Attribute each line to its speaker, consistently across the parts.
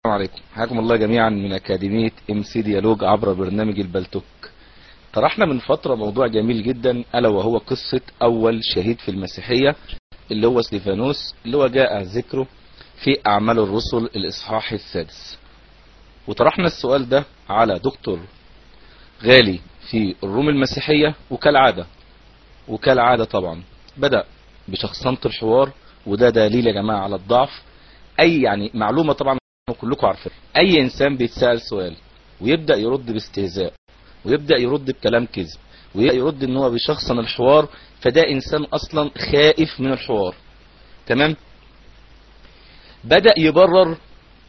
Speaker 1: عليكم حياكم الله جميعا من أكاديمية ام سي ديالوج عبر برنامج البلتوك طرحنا من فترة موضوع جميل جدا ألا وهو قصة أول شهيد في المسيحية اللي هو ستيفانوس اللي هو جاء ذكره في أعمال الرسل الإصحاح السادس وطرحنا السؤال ده على دكتور غالي في الروم المسيحية وكالعادة وكالعادة طبعا بدأ بشخصنة الحوار وده دليل يا جماعة على الضعف أي يعني معلومة طبعا كلكم عارفين أي إنسان بيتسأل سؤال ويبدأ يرد باستهزاء ويبدأ يرد بكلام كذب ويبدأ يرد ان هو بيشخصن الحوار فده انسان اصلا خائف من الحوار تمام بدأ يبرر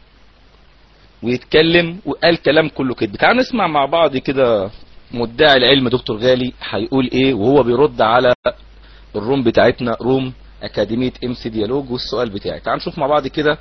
Speaker 1: ويتكلم وقال كلام كله كذب تعالوا نسمع مع بعض كده مدعي العلم دكتور غالي هيقول ايه وهو بيرد على الروم بتاعتنا روم اكاديمية ام سي ديالوج والسؤال بتاعي تعالوا نشوف مع بعض كده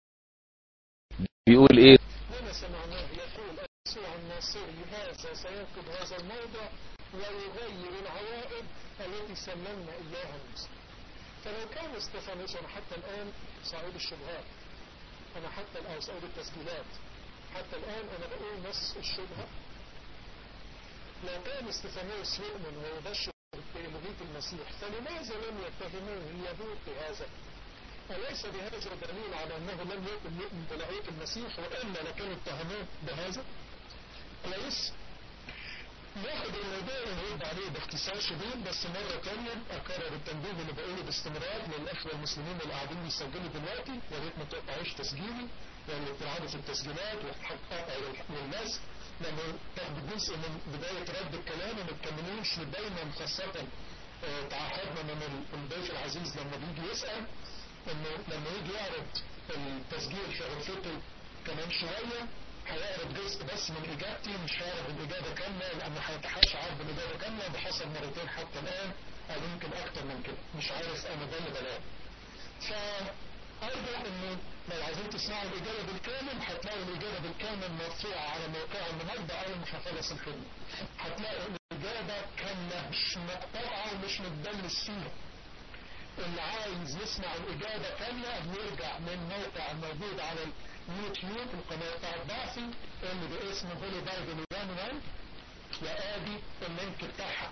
Speaker 1: بيقول ايه
Speaker 2: لما سمعناه يقول يسوع الناصري هذا سينقذ هذا الموضع ويغير العوائد التي سلمنا اياها موسى فلو كان استفانوس انا حتى الان صعيد الشبهات انا حتى الان صعيد التسجيلات حتى الان انا بقول نص الشبهه لو كان استفانوس يؤمن ويبشر بإلهية المسيح فلماذا لم يتهموه اليهود بهذا؟ أليس بهذا دليل على أنه لم يكن يؤمن بلهية المسيح وإلا لكانوا اتهموه بهذا؟ كويس؟ ناخد الموضوع ونرد عليه باختصار شديد بس مرة تانية أكرر التنبيه اللي بقوله باستمرار للإخوة المسلمين اللي قاعدين بيسجلوا دلوقتي يا ريت ما تقطعوش تسجيلي يعني تلعبوا في التسجيلات وتحققوا للناس لما تاخد جزء من بداية رد الكلام وما تكملوش دايما خاصة اه تعهدنا من الضيف العزيز لما بيجي يسأل انه لما يجي يعرض التسجيل في غرفته كمان شوية هيعرض جزء بس من اجابتي مش هيعرض الاجابة كاملة لانه هيتحاشى عرض الاجابة كاملة ده حصل مرتين حتى الان او يمكن اكتر من كده مش عارف انا ده اللي بلاقي فأرجو انه لو عايزين تسمعوا الإجابة بالكامل هتلاقوا الإجابة بالكامل مرفوعة على موقع النهاردة أول ما هخلص الخدمة هتلاقوا الإجابة كاملة مش مقطوعة ومش متدلس فيها اللي عايز يسمع الإجابة كاملة يرجع من موقع موجود على اليوتيوب القناة بتاع ضعفي اللي باسم هولي بايبل 1 وآدي اللينك بتاعها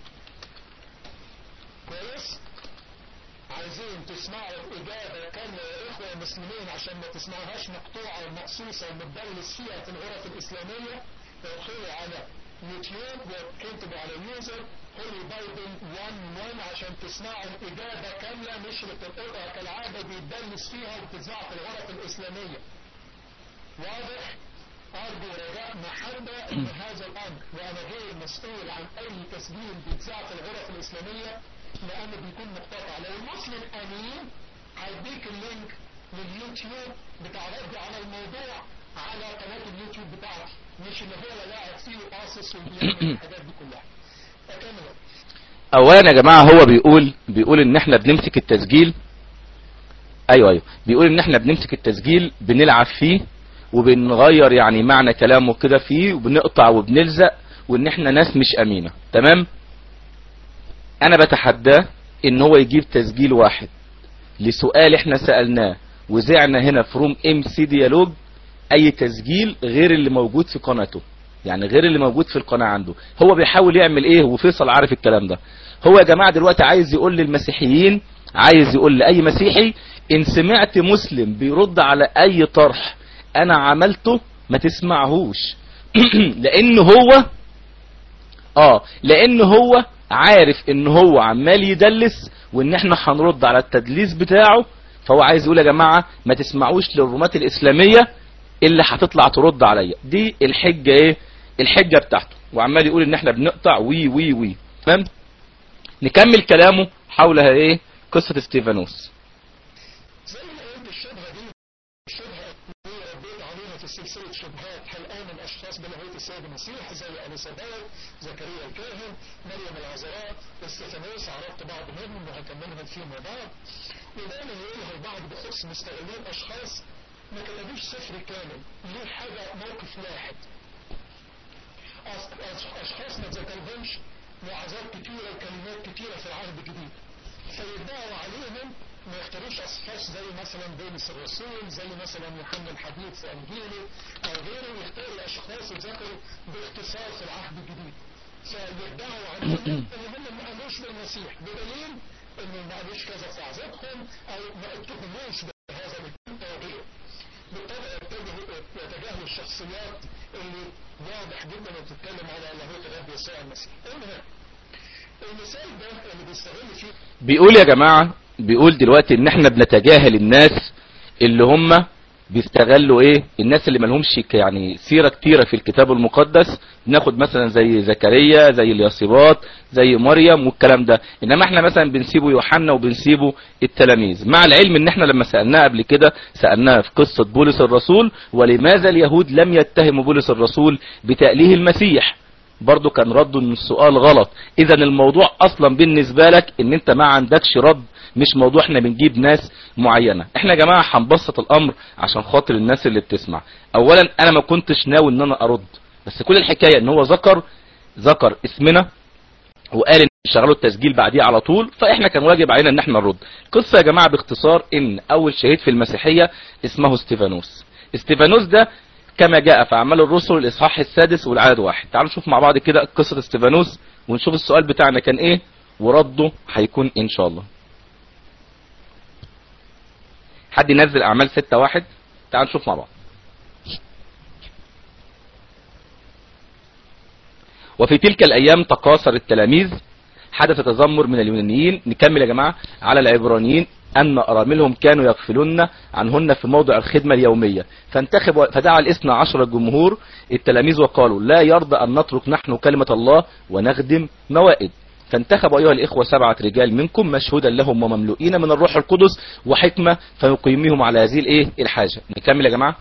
Speaker 2: كويس؟ عايزين تسمعوا الإجابة كاملة يا إخوة مسلمين عشان ما تسمعوهاش مقطوعة ومقصوصة ومتدلس فيها في الغرف الإسلامية ادخلوا على يوتيوب واكتبوا على اليوزر هولي بايبل 1 عشان تسمعوا الإجابة كاملة مش بتلقطها كالعادة بيتدلس فيها وبتتذاع في الغرف الإسلامية واضح؟ أرجو رجاء محبة إن هذا الأمر وأنا غير مسؤول عن أي تسجيل بيتذاع في الغرف الإسلامية لأنه بيكون مقتطع لو المسلم أمين هيديك اللينك لليوتيوب بتاع رد على الموضوع على قناة اليوتيوب بتاعتي مش اللي هو لاعب فيه وقاصص وبيعمل الحاجات دي كلها أكمل
Speaker 1: اولا يا جماعة هو بيقول بيقول ان احنا بنمسك التسجيل ايوه ايوه بيقول ان احنا بنمسك التسجيل بنلعب فيه وبنغير يعني معنى كلامه كده فيه وبنقطع وبنلزق وان احنا ناس مش امينة تمام انا بتحداه ان هو يجيب تسجيل واحد لسؤال احنا سألناه وزعنا هنا في روم ام سي ديالوج اي تسجيل غير اللي موجود في قناته يعني غير اللي موجود في القناة عنده هو بيحاول يعمل ايه وفيصل عارف الكلام ده هو يا جماعة دلوقتي عايز يقول للمسيحيين عايز يقول لأي مسيحي ان سمعت مسلم بيرد على اي طرح انا عملته ما تسمعهوش لان هو اه لان هو عارف ان هو عمال يدلس وان احنا هنرد على التدليس بتاعه فهو عايز يقول يا جماعة ما تسمعوش للرومات الاسلامية اللي هتطلع ترد عليا دي الحجة ايه الحجة بتاعته وعمال يقول ان احنا بنقطع وي وي وي تمام نكمل كلامه حول ايه قصة ستيفانوس
Speaker 2: زي ما قلت الشبهة دي الشبهة اللي رديت عليها في سلسلة شبهات هل آمن أشخاص بلاهوت السيد المسيح زي أليسابات زكريا الكاهن مريم العذراء استفانوس عرفت بعض منهم وهكملهم فيهم مع بعض ودايما يقولها البعض بخص مستغلين أشخاص ما كتبوش سفر كامل ليه حاجة موقف واحد أشخاص ما ذكرهمش وعظات كتيرة وكلمات كتيرة في العهد الجديد فيدعوا عليهم ما يختاروش اشخاص زي مثلا بولس الرسول زي مثلا يوحنا الحبيب في انجيله او غيره يختاروا اشخاص ذكروا باختصار في العهد الجديد فيدعوا عنهم ان هم ما قالوش بالمسيح بدليل ان ما قالوش كذا في عظتهم او ما اتهموش بهذا او غيره بالطبع يتجهوا يتجاهلوا الشخصيات اللي واضح جدا بتتكلم على لاهوت الرب يسوع المسيح المهم المثال ده اللي بيستغل فيه
Speaker 1: بيقول يا جماعة بيقول دلوقتي ان احنا بنتجاهل الناس اللي هم بيستغلوا ايه الناس اللي ملهمش ك- يعني سيرة كتيرة في الكتاب المقدس ناخد مثلا زي زكريا زي الياسيبات زي مريم والكلام ده انما احنا مثلا بنسيبه يوحنا وبنسيبه التلاميذ مع العلم ان احنا لما سألناه قبل كده سألناه في قصة بولس الرسول ولماذا اليهود لم يتهموا بولس الرسول بتأليه المسيح برضو كان رده ان السؤال غلط اذا الموضوع اصلا بالنسبة لك ان انت ما عندكش رد مش موضوع احنا بنجيب ناس معينة احنا يا جماعة هنبسط الامر عشان خاطر الناس اللي بتسمع اولا انا ما كنتش ناوي ان انا ارد بس كل الحكاية ان هو ذكر ذكر اسمنا وقال ان شغلوا التسجيل بعديه على طول فاحنا كان واجب علينا ان احنا نرد القصة يا جماعة باختصار ان اول شهيد في المسيحية اسمه استيفانوس استيفانوس ده كما جاء في اعمال الرسل الاصحاح السادس والعدد واحد تعالوا نشوف مع بعض كده قصة استيفانوس ونشوف السؤال بتاعنا كان ايه ورده هيكون ان شاء الله حد ينزل اعمال ستة واحد تعالوا نشوف مع بعض وفي تلك الايام تقاصر التلاميذ حدث تذمر من اليونانيين نكمل يا جماعة على العبرانيين أن أراملهم كانوا يغفلون عنهن في موضع الخدمة اليومية فانتخب فدعا الاثنى عشر الجمهور التلاميذ وقالوا لا يرضى أن نترك نحن كلمة الله ونخدم موائد فانتخبوا أيها الإخوة سبعة رجال منكم مشهودا لهم ومملوئين من الروح القدس وحكمة فيقيمهم على هذه الإيه الحاجة نكمل يا جماعة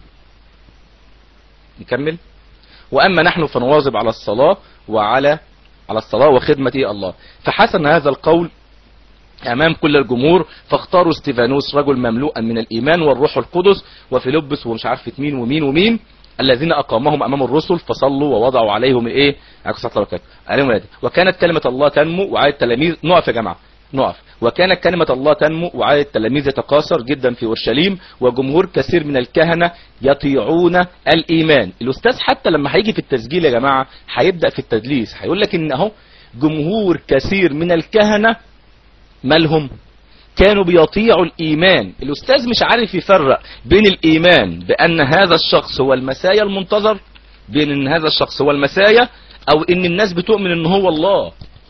Speaker 1: نكمل وأما نحن فنواظب على الصلاة وعلى على الصلاة وخدمة الله فحسن هذا القول امام كل الجمهور فاختاروا استيفانوس رجل مملوءا من الايمان والروح القدس وفيلبس ومش عارفه مين ومين ومين الذين اقامهم امام الرسل فصلوا ووضعوا عليهم ايه عليكم الصلاه والسلام عليهم الآية. وكانت كلمه الله تنمو وعاد التلاميذ نقف يا جماعه نقف وكانت كلمة الله تنمو وعاد التلاميذ يتكاثر جدا في اورشليم وجمهور كثير من الكهنة يطيعون الايمان الاستاذ حتى لما هيجي في التسجيل يا جماعة هيبدأ في التدليس هيقول لك ان اهو جمهور كثير من الكهنة مالهم كانوا بيطيعوا الايمان الاستاذ مش عارف يفرق بين الايمان بان هذا الشخص هو المسايا المنتظر بين ان هذا الشخص هو المسايا او ان الناس بتؤمن ان هو الله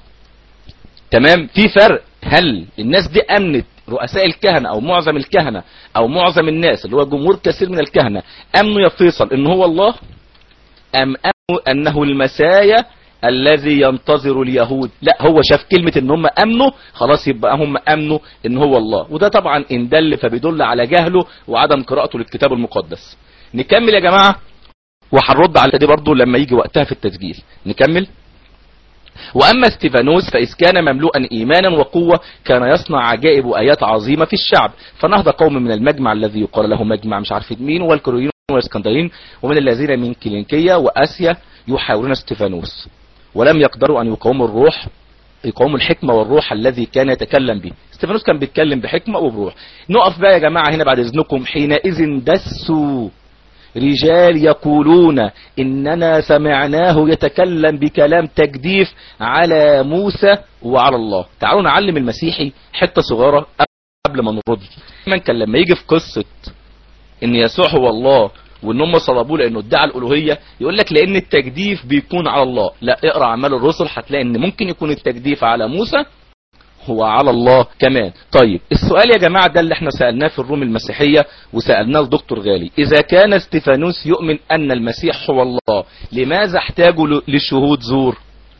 Speaker 1: تمام في فرق هل الناس دي امنت رؤساء الكهنة او معظم الكهنة او معظم الناس اللي هو جمهور كثير من الكهنة امنوا يا فيصل ان هو الله ام امنوا انه المسايا الذي ينتظر اليهود لا هو شاف كلمة ان هم امنوا خلاص يبقى هم امنوا ان هو الله وده طبعا ان دل فبيدل على جهله وعدم قراءته للكتاب المقدس نكمل يا جماعة وهنرد على دي برضو لما يجي وقتها في التسجيل نكمل واما استيفانوس فاذ كان مملوءا ايمانا وقوة كان يصنع عجائب وايات عظيمة في الشعب فنهض قوم من المجمع الذي يقال له مجمع مش عارف مين والكرويين والاسكندرين ومن الذين من كيلينكية واسيا يحاورون استيفانوس ولم يقدروا ان يقاوموا الروح يقاوموا الحكمة والروح الذي كان يتكلم به استيفانوس كان بيتكلم بحكمة وبروح نقف بقى يا جماعة هنا بعد اذنكم حينئذ دسوا رجال يقولون اننا سمعناه يتكلم بكلام تجديف على موسى وعلى الله تعالوا نعلم المسيحي حتة صغيرة قبل ما نرد من كان لما يجي في قصة ان يسوع هو الله وان هم صلبوه لانه ادعى الالوهيه يقول لك لان التجديف بيكون على الله لا اقرا اعمال الرسل هتلاقي ان ممكن يكون التجديف على موسى هو على الله كمان طيب السؤال يا جماعة ده اللي احنا سألناه في الروم المسيحية وسألناه الدكتور غالي اذا كان استيفانوس يؤمن ان المسيح هو الله لماذا احتاجوا لشهود زور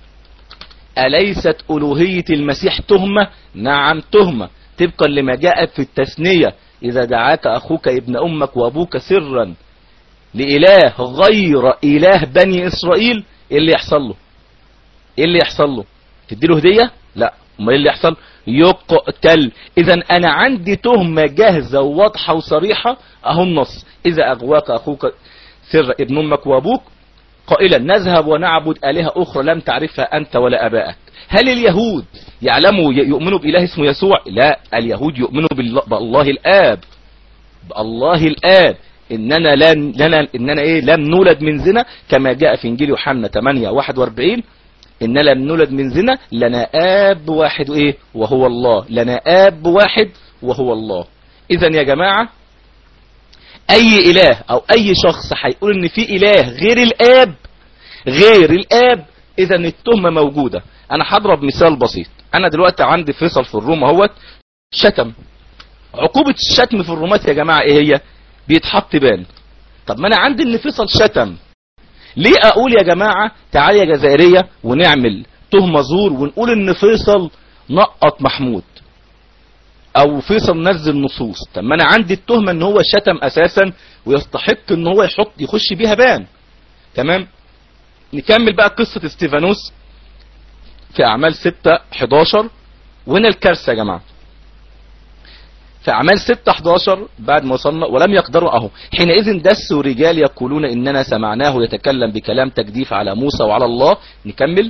Speaker 1: اليست الوهية المسيح تهمة نعم تهمة طبقا لما جاء في التثنية اذا دعاك اخوك ابن امك وابوك سرا لإله غير إله بني إسرائيل إيه اللي يحصل له إيه اللي يحصل له تديله هدية لا ما إيه اللي يحصل يقتل إذا أنا عندي تهمة جاهزة وواضحة وصريحة أهو النص إذا أغواك أخوك سر ابن أمك وأبوك قائلا نذهب ونعبد آلهة أخرى لم تعرفها أنت ولا أبائك هل اليهود يعلموا يؤمنوا بإله اسمه يسوع لا اليهود يؤمنوا بالله الآب بالله الآب إننا, لن لنا إننا إيه لم نولد من زنا كما جاء في إنجيل يوحنا 8 41 إن لم نولد من زنا لنا آب واحد إيه وهو الله لنا آب واحد وهو الله إذا يا جماعة أي إله أو أي شخص هيقول إن في إله غير الآب غير الآب إذا التهمة موجودة أنا هضرب مثال بسيط أنا دلوقتي عندي فيصل في الروم اهوت شتم عقوبة الشتم في الرومات يا جماعة إيه هي بيتحط بان طب ما أنا عندي إن فيصل شتم ليه أقول يا جماعة تعالى يا جزائرية ونعمل تهمة زور ونقول إن فيصل نقط محمود او فيصل نزل نصوص طب ما انا عندي التهمة ان هو شتم اساسا ويستحق ان هو يحط يخش بيها بان تمام نكمل بقى قصة استيفانوس في اعمال 6 11 وهنا الكارثة يا جماعة في اعمال 6 11 بعد ما وصلنا ولم يقدروا اهو حينئذ دسوا رجال يقولون اننا سمعناه يتكلم بكلام تجديف على موسى وعلى الله نكمل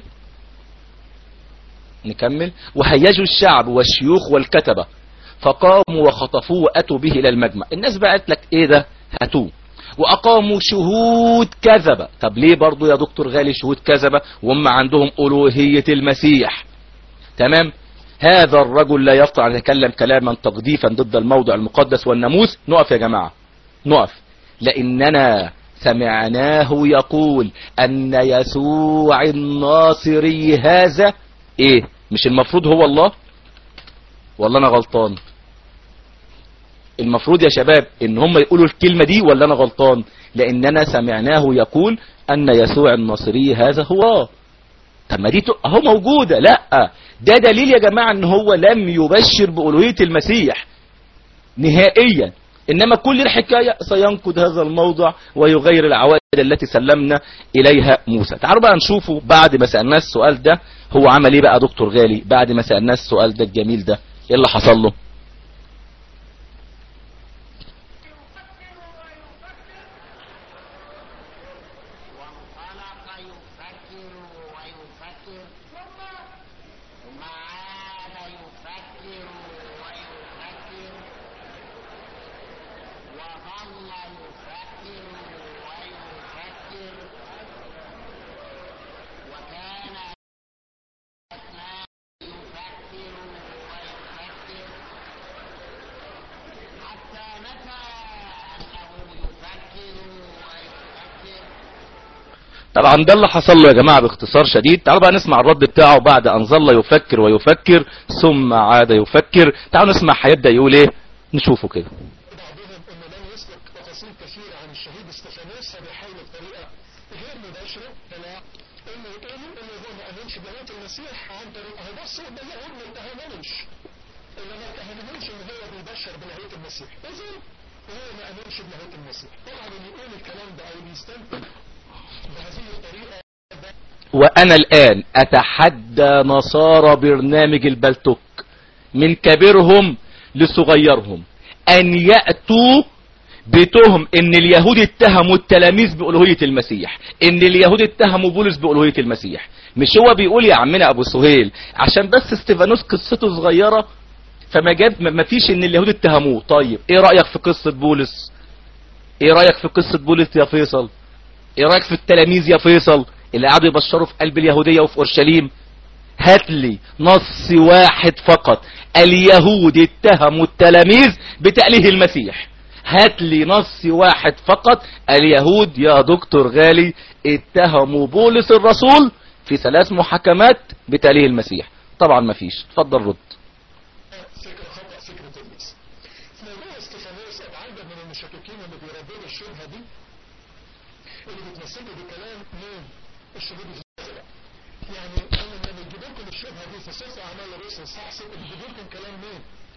Speaker 1: نكمل وهيجوا الشعب والشيوخ والكتبة فقاموا وخطفوه واتوا به الى المجمع الناس بقى قالت لك ايه ده هاتوه واقاموا شهود كذبة طب ليه برضو يا دكتور غالي شهود كذبة وهم عندهم الوهية المسيح تمام هذا الرجل لا يستطيع ان يتكلم كلاما تقديفا ضد الموضع المقدس والناموس نقف يا جماعة نقف لاننا سمعناه يقول ان يسوع الناصري هذا ايه مش المفروض هو الله ولا انا غلطان المفروض يا شباب ان هم يقولوا الكلمة دي ولا انا غلطان لاننا سمعناه يقول ان يسوع الناصري هذا هو طب ما دي اهو موجودة لا ده دليل يا جماعة ان هو لم يبشر بألوهية المسيح نهائيا انما كل الحكاية سينقض هذا الموضع ويغير العوائد التي سلمنا اليها موسى تعالوا بقى نشوفه بعد ما سألناه السؤال ده هو عمل ايه بقى دكتور غالي بعد ما سألناه السؤال ده الجميل ده ايه اللي حصل له
Speaker 3: وانطلق يفكر ويفكر ثم عاد يفكر ويفكر وظل يفكر ويفكر وكان أثناء يفكر ويفكر حتى نسى أنه يفكر ويفكر
Speaker 1: طبعا ده اللي حصل له يا جماعة باختصار شديد تعالوا بقى نسمع الرد بتاعه بعد ان ظل يفكر ويفكر ثم عاد يفكر تعالوا نسمع هيبدأ يقول ايه نشوفه كده
Speaker 2: بعضهم انه لم يسلك تفاصيل كثيرة عن الشهيد استفانوس فبيحاول بطريقة غير مباشرة فلا انه يقولوا انه هو ما امنش بلاهوت المسيح عن طريق اهو بصوا ده يقول ما اتهمنش اللي ما اتهمنش ان هو بيبشر بلاهوت المسيح اذا هو ما امنش بلاهوت المسيح طبعا اللي يقول الكلام ده او بيستنتج بهذه الطريقة
Speaker 1: وانا الان اتحدى نصارى برنامج البلتوك من كبيرهم لصغيرهم ان يأتوا بتهم ان اليهود اتهموا التلاميذ بألوهية المسيح ان اليهود اتهموا بولس بألوهية المسيح مش هو بيقول يا عمنا ابو سهيل عشان بس استيفانوس قصته صغيرة فما جاب ما فيش ان اليهود اتهموه طيب ايه رأيك في قصة بولس ايه رأيك في قصة بولس يا فيصل ايه رأيك في التلاميذ يا فيصل اللي قعدوا يبشروا في قلب اليهودية وفي اورشليم هات لي نص واحد فقط اليهود اتهموا التلاميذ بتأليه المسيح هات لي نص واحد فقط اليهود يا دكتور غالي اتهموا بولس الرسول في ثلاث محاكمات بتأليه المسيح طبعا ما فيش اتفضل رد
Speaker 2: فكرة خطأ فكرة الناس في موضوع استفانوس اتعجب من المشككين اللي بيرددوا الشبهة دي اللي بتمثلوا بكلام مين الشهود الكذبة يعني انا لما يجيبوا لكم الشبهة دي في سفر اعمال الرسل صح ست بيجيبوا لكم كلام مين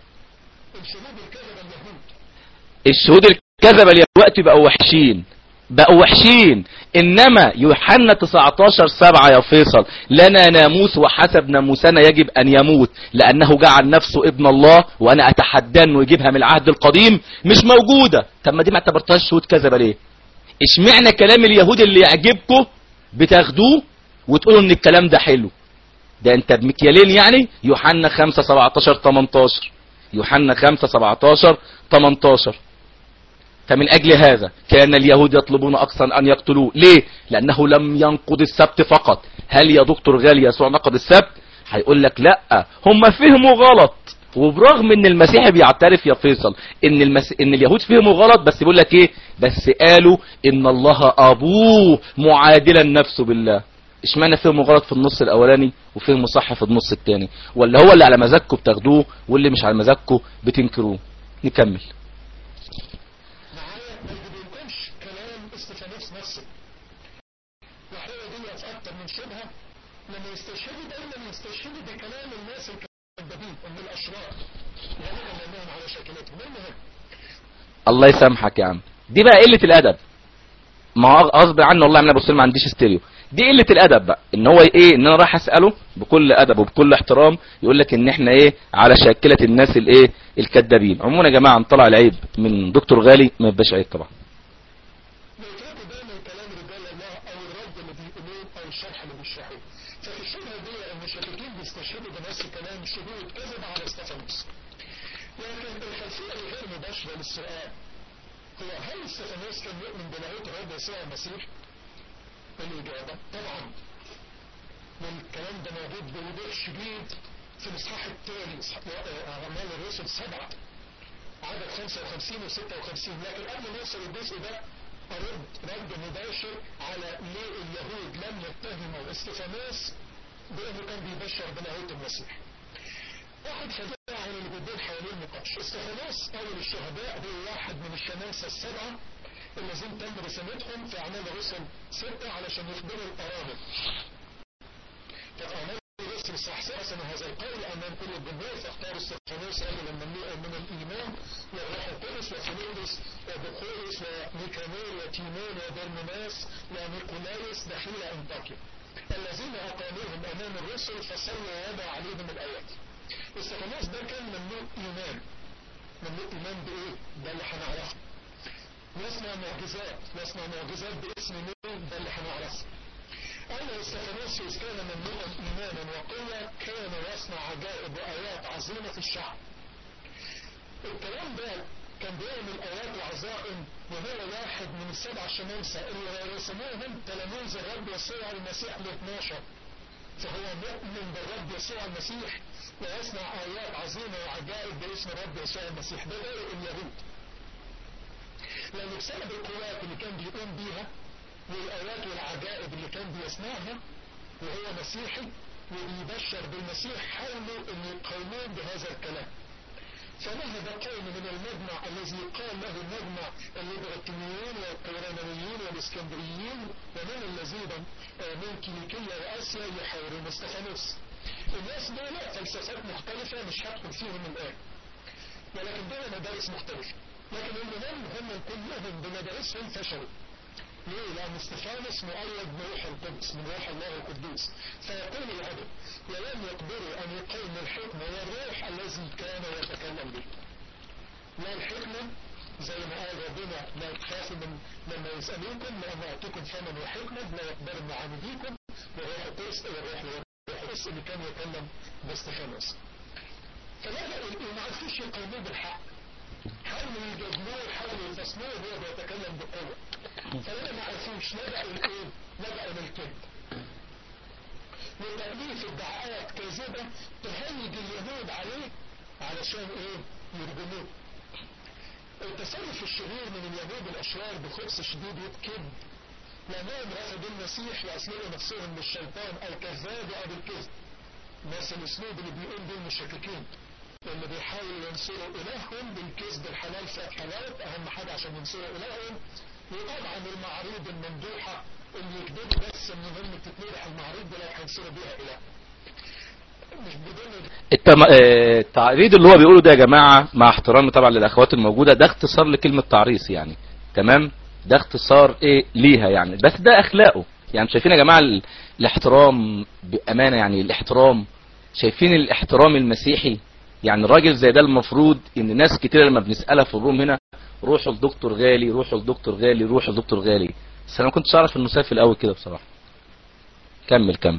Speaker 2: الشهود الكذبة اليهود
Speaker 1: الشهود الكذبة الوقت بقوا وحشين بقوا وحشين انما يوحنا 19 7 يا فيصل لنا ناموس وحسب ناموسنا يجب ان يموت لانه جعل نفسه ابن الله وانا اتحدى انه يجيبها من العهد القديم مش موجودة طب ما دي ما اعتبرتهاش شهود كذبة ليه اشمعنى كلام اليهود اللي يعجبكم بتاخدوه وتقولوا ان الكلام ده حلو ده انت بمكيالين يعني يوحنا 5 17 18 يوحنا 5 17 18 فمن اجل هذا كان اليهود يطلبون اكثر ان يقتلوه ليه لانه لم ينقض السبت فقط هل يا دكتور غالي يسوع نقض السبت هيقول لك لا هم فهموا غلط وبرغم ان المسيح بيعترف يا فيصل ان المس... ان اليهود فهموا غلط بس بيقول لك ايه بس قالوا ان الله ابوه معادلا نفسه بالله اشمعنى فهموا غلط في النص الاولاني وفهموا صح في النص الثاني ولا هو اللي على مزاجكم بتاخدوه واللي مش على مزاجكم بتنكروه نكمل
Speaker 2: معايا ما يجيبلكمش كلام استفانوس نفسه وهي دي في اكتر من شبهه لما يستشهدوا دايما يستشهدوا بكلام الناس الكذابين من الاشرار غالبا لانهم على شكلتهم المهم
Speaker 1: الله يسامحك يا عم دي بقى قله الادب ما هو غصب عنه والله انا بص ما عنديش ستيريو دي قله الادب بقى ان هو ايه ان انا رايح اساله بكل ادب وبكل احترام يقول لك ان احنا ايه على شاكله الناس الايه الكذابين عموما يا جماعه نطلع العيب من دكتور غالي ما يبقاش عيب طبعا
Speaker 2: بيتركوا دايما كلام رجال الله او الرد اللي بيقولوه او الشرح اللي بيشرحوه ففي الشبهه دي ان الشركين بيستشهدوا بنفس الكلام شهود كذب على استفانوس لكن الخلفيه الغير مباشره للسؤال هو هل استفانوس كان يؤمن بلاهوت الرب يسوع المسيح؟ الاجابه طبعا والكلام ده موجود بوضوح شديد في الاصحاح التالي اعمال الرسل سبعه عدد 55 و 56 لكن قبل ما نوصل الجزء ده ارد رد مباشر على ليه اليهود لم يتهموا استفانوس بانه كان بيبشر بلاهوت المسيح. واحد فجاء عن اللي بيدور حوالين النقاش استفانوس اول الشهداء هو واحد من الشمامسه السبعه الذين تم رسالتهم في اعمال الرسل سته علشان يخبروا الارامل. فاعمال الرسل استحسن هذا القول امام كل الجمهور فاختاروا استفانوس رجلا مملوءا من الايمان والروح القدس وفيلبس وبخورس وميكانور وتيمون وبرنماس ونيقولايوس دخيل انطاكيا الذين اقاموهم امام الرسل فصلوا ووضع عليهم الايات استفانوس ده كان مملوء ايمان مملوء ايمان بايه؟ ده اللي هنعرفه نصنع معجزات نصنع معجزات باسم مين ده اللي هنعرفه أما استفانوسيوس كان مملوءا إيمانا وقوة كان يصنع عجائب وآيات عظيمة في الشعب. الكلام ده كان بيعمل آيات وعظائم وهو واحد من السبع شمامسة اللي رسموهم تلاميذ الرب يسوع المسيح ال 12 فهو مؤمن بالرب يسوع المسيح ويصنع آيات عظيمة وعجائب باسم الرب يسوع المسيح ده غير اليهود. لأن بسبب القوات اللي كان بيقوم بيها والآيات والعجائب اللي كان بيصنعها وهو مسيحي وبيبشر بالمسيح حاولوا أن يقاومون بهذا الكلام فنهض قوم من المجمع الذي يقال له مجمع الليبرتينيين والقيرانويين والاسكندريين ومن الذين من كيليكية وآسيا يحاورون استفانوس الناس دول فلسفات مختلفة مش هدخل فيهم الآن ولكن دول مدارس مختلفة لكن المهم هم كلهم بمدارسهم فشلوا ليه؟ لأن استفانوس مؤيد بروح القدس من روح الله القدوس فيقول العدل ولم يقدروا أن يقيموا الحكمة والروح الذي كان يتكلم به لا الحكمة زي ما قال ربنا لا تخافوا من لما يسألوكم لأن أعطيكم فما وحكمة لا يقبل معانديكم وروح القدس والروح القدس اللي كان يتكلم باستفانوس فبدأوا ما عرفوش يقيموه بالحق حاولوا يجادلوه حاولوا يفصلوه وهو بيتكلم بقوة فلما ما عرفوش لجأوا لإيه؟ لجأوا للكذب وتأليف ادعاءات كاذبة تهيج اليهود عليه علشان إيه؟ يرجموه التصرف الشرير من اليهود الأشرار بخبث شديد كذب لأنهم رفضوا المسيح وأسلموا نفسهم للشيطان الكذاب أو بالكذب نفس الأسلوب اللي بيقوم به المشككين اللي بيحاولوا ينصروا إلههم بالكذب الحلال في الحلال أهم حاجة عشان ينصروا إلههم وطبعا المعاريض الممدوحة اللي يكذبوا بس إن هم تتمدح المعاريض دي لو هينصروا بيها إله مش بدون
Speaker 1: التم... آه، التعريض اللي هو بيقوله ده يا جماعة مع احترامي طبعا للاخوات الموجودة ده اختصار لكلمة تعريص يعني تمام ده اختصار ايه ليها يعني بس ده اخلاقه يعني شايفين يا جماعة ال... الاحترام بامانة يعني الاحترام شايفين الاحترام المسيحي يعني الراجل زي ده المفروض ان ناس كتير لما بنسألها في الروم هنا روحوا لدكتور غالي روحوا لدكتور غالي روحوا لدكتور غالي بس انا ما كنتش اعرف انه سافل قوي كده بصراحة كمل كمل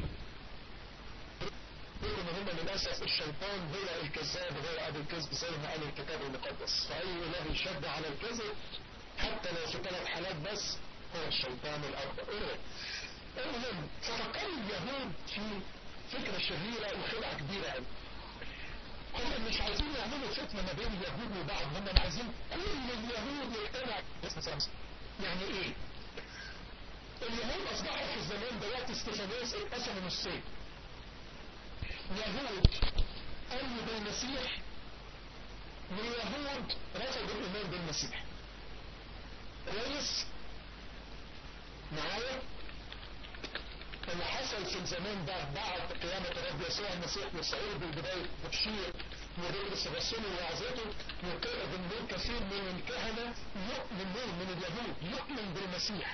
Speaker 2: لكن هم للأسف الشيطان هو الكذاب وهو أبو الكذب زي ما قال الكتاب المقدس فأي إله يشد على الكذب حتى لو في ثلاث حالات بس هو الشيطان الأكبر إيه؟ المهم ففكروا اليهود في فكرة شريرة وخدعة كبيرة قوي هم مش عايزين يعملوا فتنة ما بين اليهود وبعض هم عايزين كل اليهود يقتنع اسم سلامس يعني ايه اليهود اصبحوا في الزمان دلوقتي استفانوس اتقسموا نصين يهود امنوا بالمسيح ويهود رفضوا الايمان بالمسيح كويس معايا اللي حصل في الزمان ده بعد قيامة الرب يسوع المسيح والصعود بالبداية تبشير وبيلبس الرسول ووعظته وكان من كثير من الكهنة يؤمنون من اليهود يؤمن بالمسيح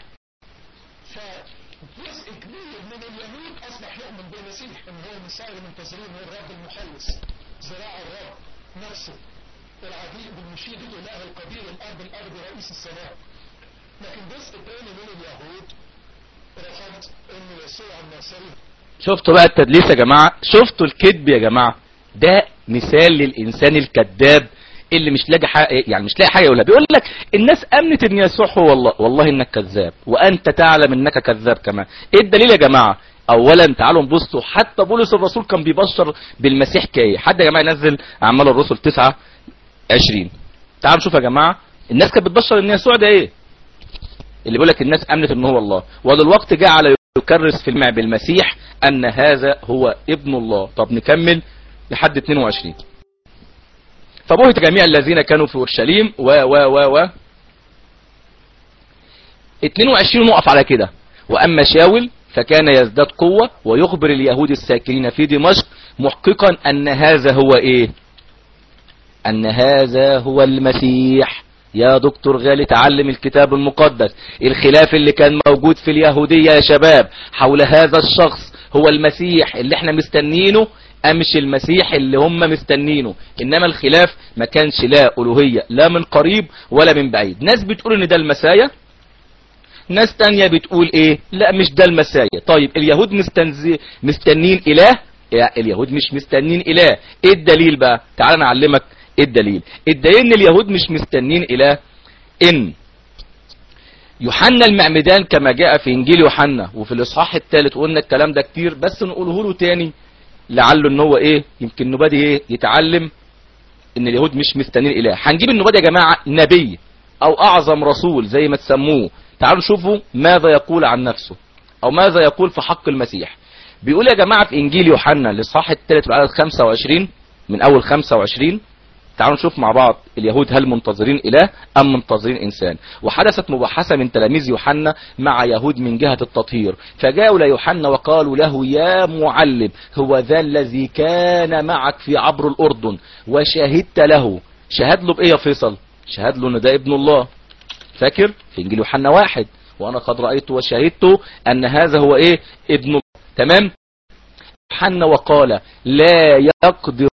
Speaker 2: فجزء كبير من اليهود اصبح يؤمن بالمسيح ان هو المسيح المنتظرين هو الرب المخلص ذراع الرب نفسه العجيب المشير الاله القدير الاب الارض رئيس السماء لكن جزء تاني من اليهود رفض ان يسوع الناصري
Speaker 1: شفتوا بقى التدليس يا جماعة شفتوا الكذب يا جماعة ده مثال للإنسان الكذاب اللي مش لاقي حاجة يعني مش لاقي حاجة يقولها بيقول لك الناس أمنت إن يسوع هو الله والله إنك كذاب وأنت تعلم إنك كذاب كمان إيه الدليل يا جماعة أولا تعالوا نبصوا حتى بولس الرسول كان بيبشر بالمسيح كايه حد يا جماعة ينزل أعمال الرسل 9 20 تعالوا نشوف يا جماعة الناس كانت بتبشر إن يسوع ده إيه اللي بيقول لك الناس امنت ان هو الله ودلوقتي جعل يكرس في المع بالمسيح ان هذا هو ابن الله طب نكمل لحد 22 فبهت جميع الذين كانوا في اورشليم و و و و 22 نقف على كده واما شاول فكان يزداد قوة ويخبر اليهود الساكنين في دمشق محققا ان هذا هو ايه ان هذا هو المسيح يا دكتور غالي تعلم الكتاب المقدس الخلاف اللي كان موجود في اليهودية يا شباب حول هذا الشخص هو المسيح اللي احنا مستنينه امش المسيح اللي هم مستنينه انما الخلاف ما كانش لا الوهية لا من قريب ولا من بعيد ناس بتقول ان ده المسايا ناس تانية بتقول ايه لا مش ده المسايا طيب اليهود مستنزي مستنين اله لا اليهود مش مستنين اله ايه الدليل بقى تعال نعلمك ايه الدليل الدليل ان اليهود مش مستنين اله ان يوحنا المعمدان كما جاء في انجيل يوحنا وفي الاصحاح الثالث وقلنا الكلام ده كتير بس نقوله له تاني لعله ان هو ايه يمكن نبادي ايه يتعلم ان اليهود مش مستنين اله هنجيب النبادي يا جماعه نبي او اعظم رسول زي ما تسموه تعالوا شوفوا ماذا يقول عن نفسه او ماذا يقول في حق المسيح بيقول يا جماعه في انجيل يوحنا الاصحاح الثالث والعدد 25 من اول 25 تعالوا نشوف مع بعض اليهود هل منتظرين اله ام منتظرين انسان وحدثت مباحثة من تلاميذ يوحنا مع يهود من جهة التطهير فجاءوا ليوحنا وقالوا له يا معلم هو ذا الذي كان معك في عبر الاردن وشهدت له شهد له بايه يا فيصل شهد له ان ده ابن الله فاكر في انجيل يوحنا واحد وانا قد رأيت وشهدت ان هذا هو ايه ابن الله تمام يوحنا وقال لا يقدر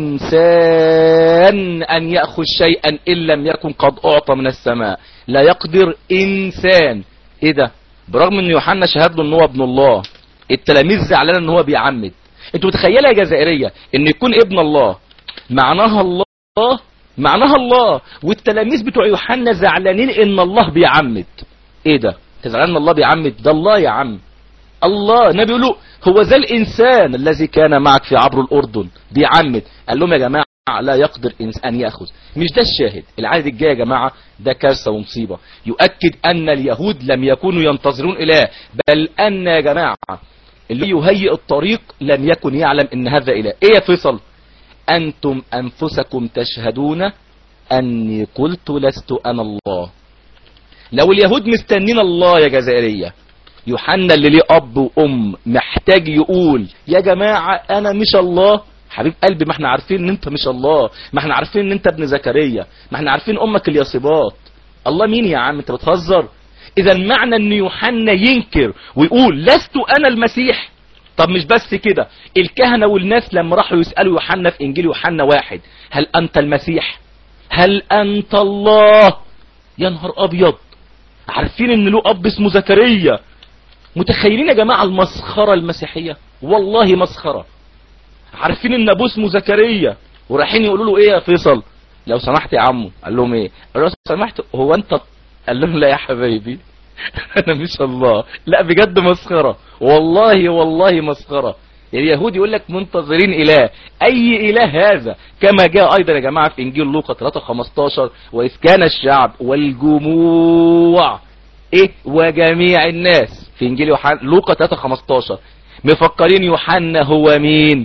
Speaker 1: إنسان أن يأخذ شيئا إن لم يكن قد أعطى من السماء لا يقدر إنسان إيه ده برغم أن يوحنا شهد له أن هو ابن الله التلاميذ زعلان أن هو بيعمد انتوا متخيلة يا جزائرية أن يكون ابن الله معناها الله معناها الله والتلاميذ بتوع يوحنا زعلانين أن الله بيعمد إيه ده تزعلان أن الله بيعمد ده الله يا عم الله النبي يقول له هو ذا الإنسان الذي كان معك في عبر الأردن بيعمد قال لهم يا جماعة لا يقدر إنسان يأخذ مش ده الشاهد العدد الجاي يا جماعة ده كارثة ومصيبة يؤكد أن اليهود لم يكونوا ينتظرون إله بل أن يا جماعة اللي يهيئ الطريق لم يكن يعلم أن هذا إله إيه يا فيصل أنتم أنفسكم تشهدون أني قلت لست أنا الله لو اليهود مستنين الله يا جزائرية يوحنا اللي ليه اب وام محتاج يقول يا جماعة انا مش الله حبيب قلبي ما احنا عارفين ان انت مش الله ما احنا عارفين ان انت ابن زكريا ما احنا عارفين امك اليصيبات الله مين يا عم انت بتهزر اذا معنى ان يوحنا ينكر ويقول لست انا المسيح طب مش بس كده الكهنة والناس لما راحوا يسألوا يوحنا في انجيل يوحنا واحد هل انت المسيح هل انت الله يا نهار ابيض عارفين ان له اب اسمه زكريا متخيلين يا جماعة المسخرة المسيحية والله مسخرة عارفين ان ابوه اسمه زكريا ورايحين يقولوا له ايه يا فيصل لو سمحت يا عمو قال لهم ايه قال له لو سمحت هو انت قال لهم لا يا حبايبي انا مش الله لا بجد مسخرة والله والله مسخرة اليهود يقول لك منتظرين اله اي اله هذا كما جاء ايضا يا جماعة في انجيل لوقا 3 15 واذ كان الشعب والجموع ايه وجميع الناس في انجيل يوحنا لوقا 3 15 مفكرين يوحنا هو مين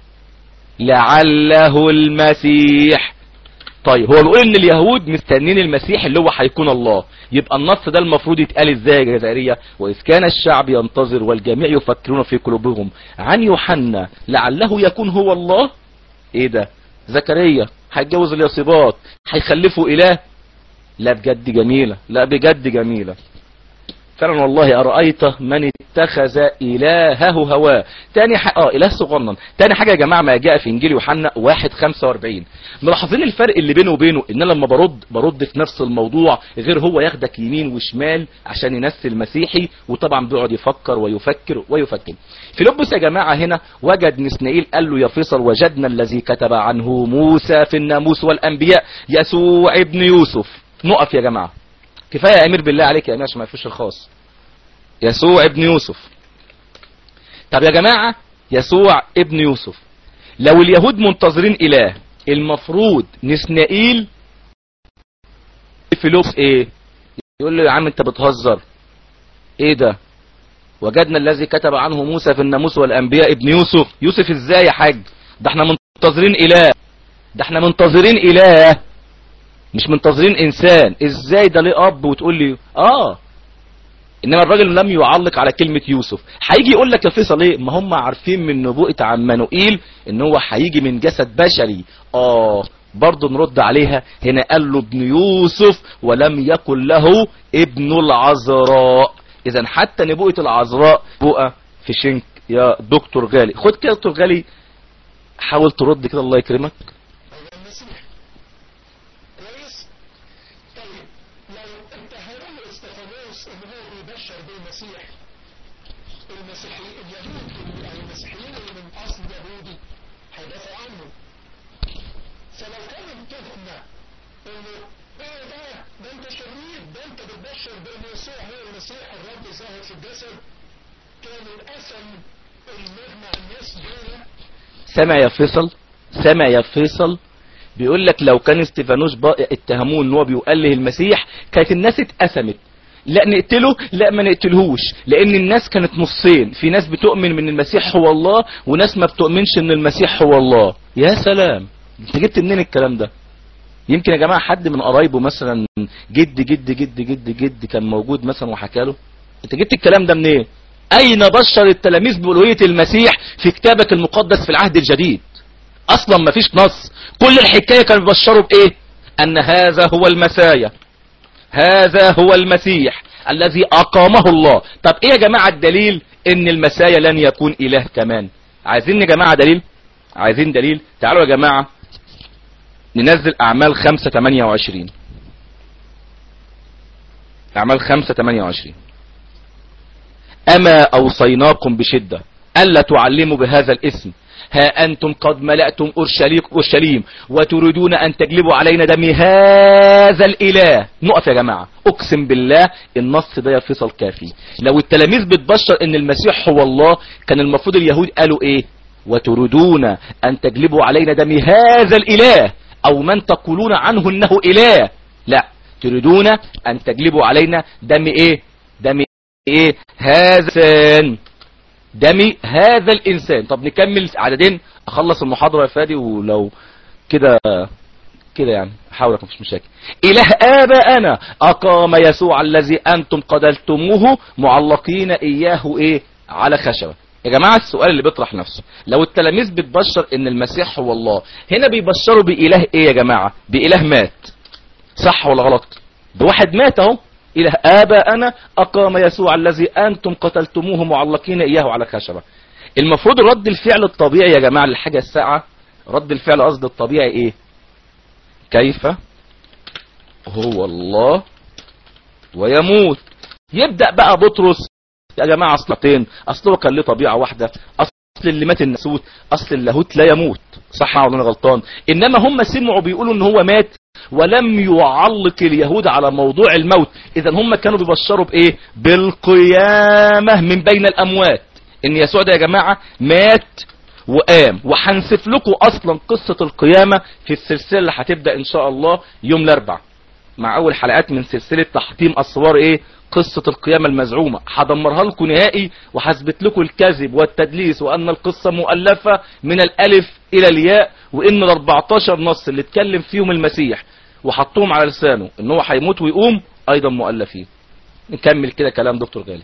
Speaker 1: لعله المسيح طيب هو بيقول ان اليهود مستنين المسيح اللي هو هيكون الله يبقى النص ده المفروض يتقال ازاي يا جزائريه واذ كان الشعب ينتظر والجميع يفكرون في قلوبهم عن يوحنا لعله يكون هو الله ايه ده زكريا هيتجوز اليصيبات هيخلفوا اله لا بجد جميله لا بجد جميله فعلا والله أرأيت من اتخذ إلهه هواه تاني ح... اه إله صغنن تاني حاجة يا جماعة ما جاء في إنجيل يوحنا 1:45 ملاحظين الفرق اللي بينه وبينه إن أنا لما برد برد في نفس الموضوع غير هو ياخدك يمين وشمال عشان ينسي المسيحي وطبعا بيقعد يفكر ويفكر ويفكر في لبس يا جماعة هنا وجد نسنائيل قال له يا فيصل وجدنا الذي كتب عنه موسى في الناموس والأنبياء يسوع ابن يوسف نقف يا جماعة كفاية يا امير بالله عليك يا امير عشان ما يفوش الخاص يسوع ابن يوسف طب يا جماعة يسوع ابن يوسف لو اليهود منتظرين اله المفروض نسنائيل فلوس ايه يقول له يا عم انت بتهزر ايه ده وجدنا الذي كتب عنه موسى في الناموس والانبياء ابن يوسف يوسف ازاي يا حاج ده احنا منتظرين اله ده احنا منتظرين اله مش منتظرين انسان ازاي ده ليه اب وتقول لي اه انما الراجل لم يعلق على كلمة يوسف هيجي يقول لك يا فيصل ايه ما هم عارفين من نبوءة عمانوئيل ان هو هيجي من جسد بشري اه برضه نرد عليها هنا قال له ابن يوسف ولم يكن له ابن العذراء اذا حتى نبوءة العذراء نبوءة في شنك يا دكتور غالي خد كده دكتور غالي حاول ترد كده الله يكرمك
Speaker 2: هو المسيح كويس طيب لو اتهموه استفانوس ان هو بيبشر بالمسيح المسيحي اليهود او المسيحيين اللي من اصل يهودي هيدافعوا عنه فلو كان التهمه انه ايه ده ده انت شرير ده انت بتبشر بان يسوع هو المسيح الرب ظاهر في الجسد كان الاسم المجمع الناس دول
Speaker 1: سامع يا فيصل سامع يا فيصل بيقول لك لو كان استيفانوس بقى اتهموه ان هو بيقله المسيح كانت الناس اتقسمت لا نقتله لا ما نقتلهوش لان الناس كانت نصين في ناس بتؤمن من المسيح هو الله وناس ما بتؤمنش ان المسيح هو الله يا سلام انت جبت منين الكلام ده يمكن يا جماعة حد من قرايبه مثلا جد جد جد جد جد كان موجود مثلا وحكى له انت جبت الكلام ده منين اين بشر التلاميذ بألوهية المسيح في كتابك المقدس في العهد الجديد اصلا ما فيش نص كل الحكاية كانوا بيبشروا بايه ان هذا هو المسايا هذا هو المسيح الذي اقامه الله طب ايه يا جماعة الدليل ان المسايا لن يكون اله كمان عايزين يا جماعة دليل عايزين دليل تعالوا يا جماعة ننزل اعمال خمسة تمانية وعشرين اعمال خمسة تمانية وعشرين اما اوصيناكم بشدة الا تعلموا بهذا الاسم ها انتم قد ملأتم اورشليم اورشليم وتريدون ان تجلبوا علينا دم هذا الاله نقف يا جماعة اقسم بالله النص ده يا فيصل كافي لو التلاميذ بتبشر ان المسيح هو الله كان المفروض اليهود قالوا ايه وتريدون ان تجلبوا علينا دم هذا الاله او من تقولون عنه انه اله لا تريدون ان تجلبوا علينا دم ايه دم ايه هذا دم هذا الانسان طب نكمل عددين اخلص المحاضرة يا فادي ولو كده كده يعني حاولك مفيش مشاكل اله اباءنا اقام يسوع الذي انتم قتلتموه معلقين اياه ايه على خشبة يا جماعة السؤال اللي بيطرح نفسه لو التلاميذ بتبشر ان المسيح هو الله هنا بيبشروا بإله ايه يا جماعة بإله مات صح ولا غلط ده واحد مات اهو إله آباءنا أقام يسوع الذي أنتم قتلتموه معلقين إياه على خشبة المفروض رد الفعل الطبيعي يا جماعة للحاجة الساعة رد الفعل قصد الطبيعي إيه كيف هو الله ويموت يبدأ بقى بطرس يا جماعة اصلتين اصل هو كان له طبيعة واحدة اصل اللي مات الناسوت اصل اللاهوت لا يموت صح ولا انا غلطان انما هم سمعوا بيقولوا ان هو مات ولم يعلق اليهود على موضوع الموت اذا هم كانوا بيبشروا بايه بالقيامة من بين الاموات ان يسوع ده يا جماعة مات وقام وهنسف لكم اصلا قصة القيامة في السلسلة اللي هتبدأ ان شاء الله يوم الاربع مع اول حلقات من سلسلة تحطيم اسوار ايه قصة القيامة المزعومة هدمرها لكم نهائي وهثبت لكم الكذب والتدليس وان القصة مؤلفة من الالف الى الياء وان ال 14 نص اللي اتكلم فيهم المسيح وحطوهم على لسانه ان هو هيموت ويقوم ايضا مؤلفين نكمل كده كلام دكتور غالي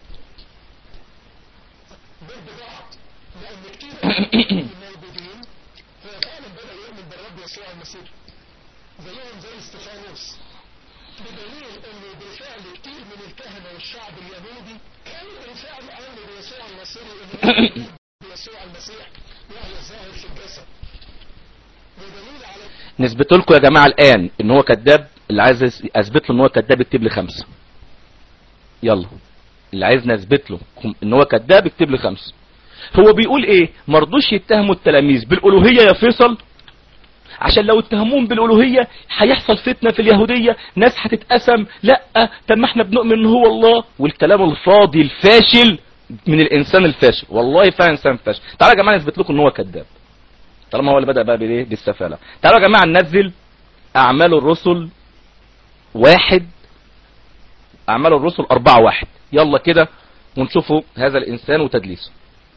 Speaker 2: ضد بعض لأن كتير من الموجودين هو فعلا بدأ يؤمن بالرب يسوع المسيح زيهم زي استفانوس بدليل انه بالفعل كتير من الكهنة والشعب اليهودي كانوا بالفعل امنوا بيسوع المسيح انه بيسوع المسيح وهو الظاهر في الجسد بدليل على
Speaker 1: نثبت لكم يا جماعة الآن ان هو كذاب اللي عايز اثبت له ان هو كذاب اكتب لي خمسة يلا اللي عايز نثبت له ان هو كذاب اكتب لي خمسة هو بيقول ايه مرضوش يتهموا التلاميذ بالالوهية يا فيصل عشان لو اتهموهم بالالوهية هيحصل فتنة في اليهودية ناس هتتقسم لا طب ما احنا بنؤمن ان هو الله والكلام الفاضي الفاشل من الانسان الفاشل والله فعلا انسان فاشل تعالوا يا جماعة نثبت لكم ان هو كذاب طالما هو اللي بدأ بقى بالايه بالسفالة تعالوا يا جماعة ننزل اعمال الرسل واحد اعمال الرسل اربعة واحد يلا كده ونشوفوا هذا الانسان وتدليسه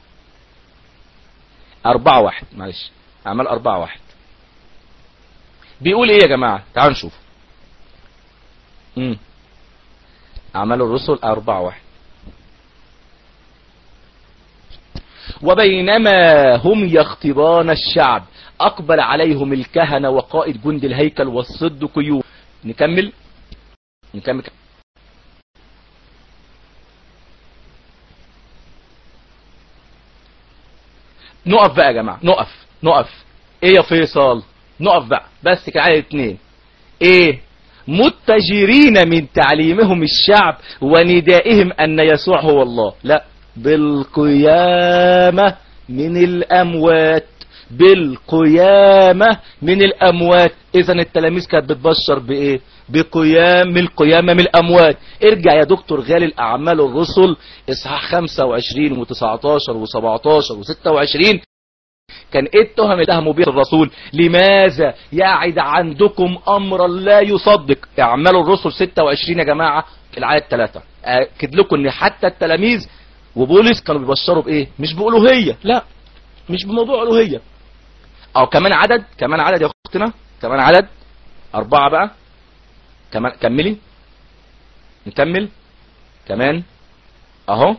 Speaker 1: اربعة واحد معلش اعمال اربعة واحد بيقول ايه يا جماعة تعالوا نشوف امم اعمال الرسل اربعة واحد وبينما هم يختبان الشعب اقبل عليهم الكهنة وقائد جند الهيكل والصدقيون نكمل نكمل نقف بقى يا جماعة نقف نقف ايه يا فيصل نقف بقى بس كعادة اتنين ايه متجرين من تعليمهم الشعب وندائهم ان يسوع هو الله لا بالقيامة من الاموات بالقيامة من الاموات اذا التلاميذ كانت بتبشر بايه بقيام القيامة من الاموات ارجع يا دكتور غالي الاعمال الرسل اصحاح 25 و19 و17 و26 كان ايه التهم اللي اتهموا بيه الرسول لماذا يعد عندكم امرا لا يصدق اعمال الرسل 26 يا جماعة العدد 3 اكد لكم ان حتى التلاميذ وبولس كانوا بيبشروا بايه مش بالوهية لا مش بموضوع الوهية او كمان عدد كمان عدد يا اختنا كمان عدد اربعة بقى كمان كملي نكمل كمان اهو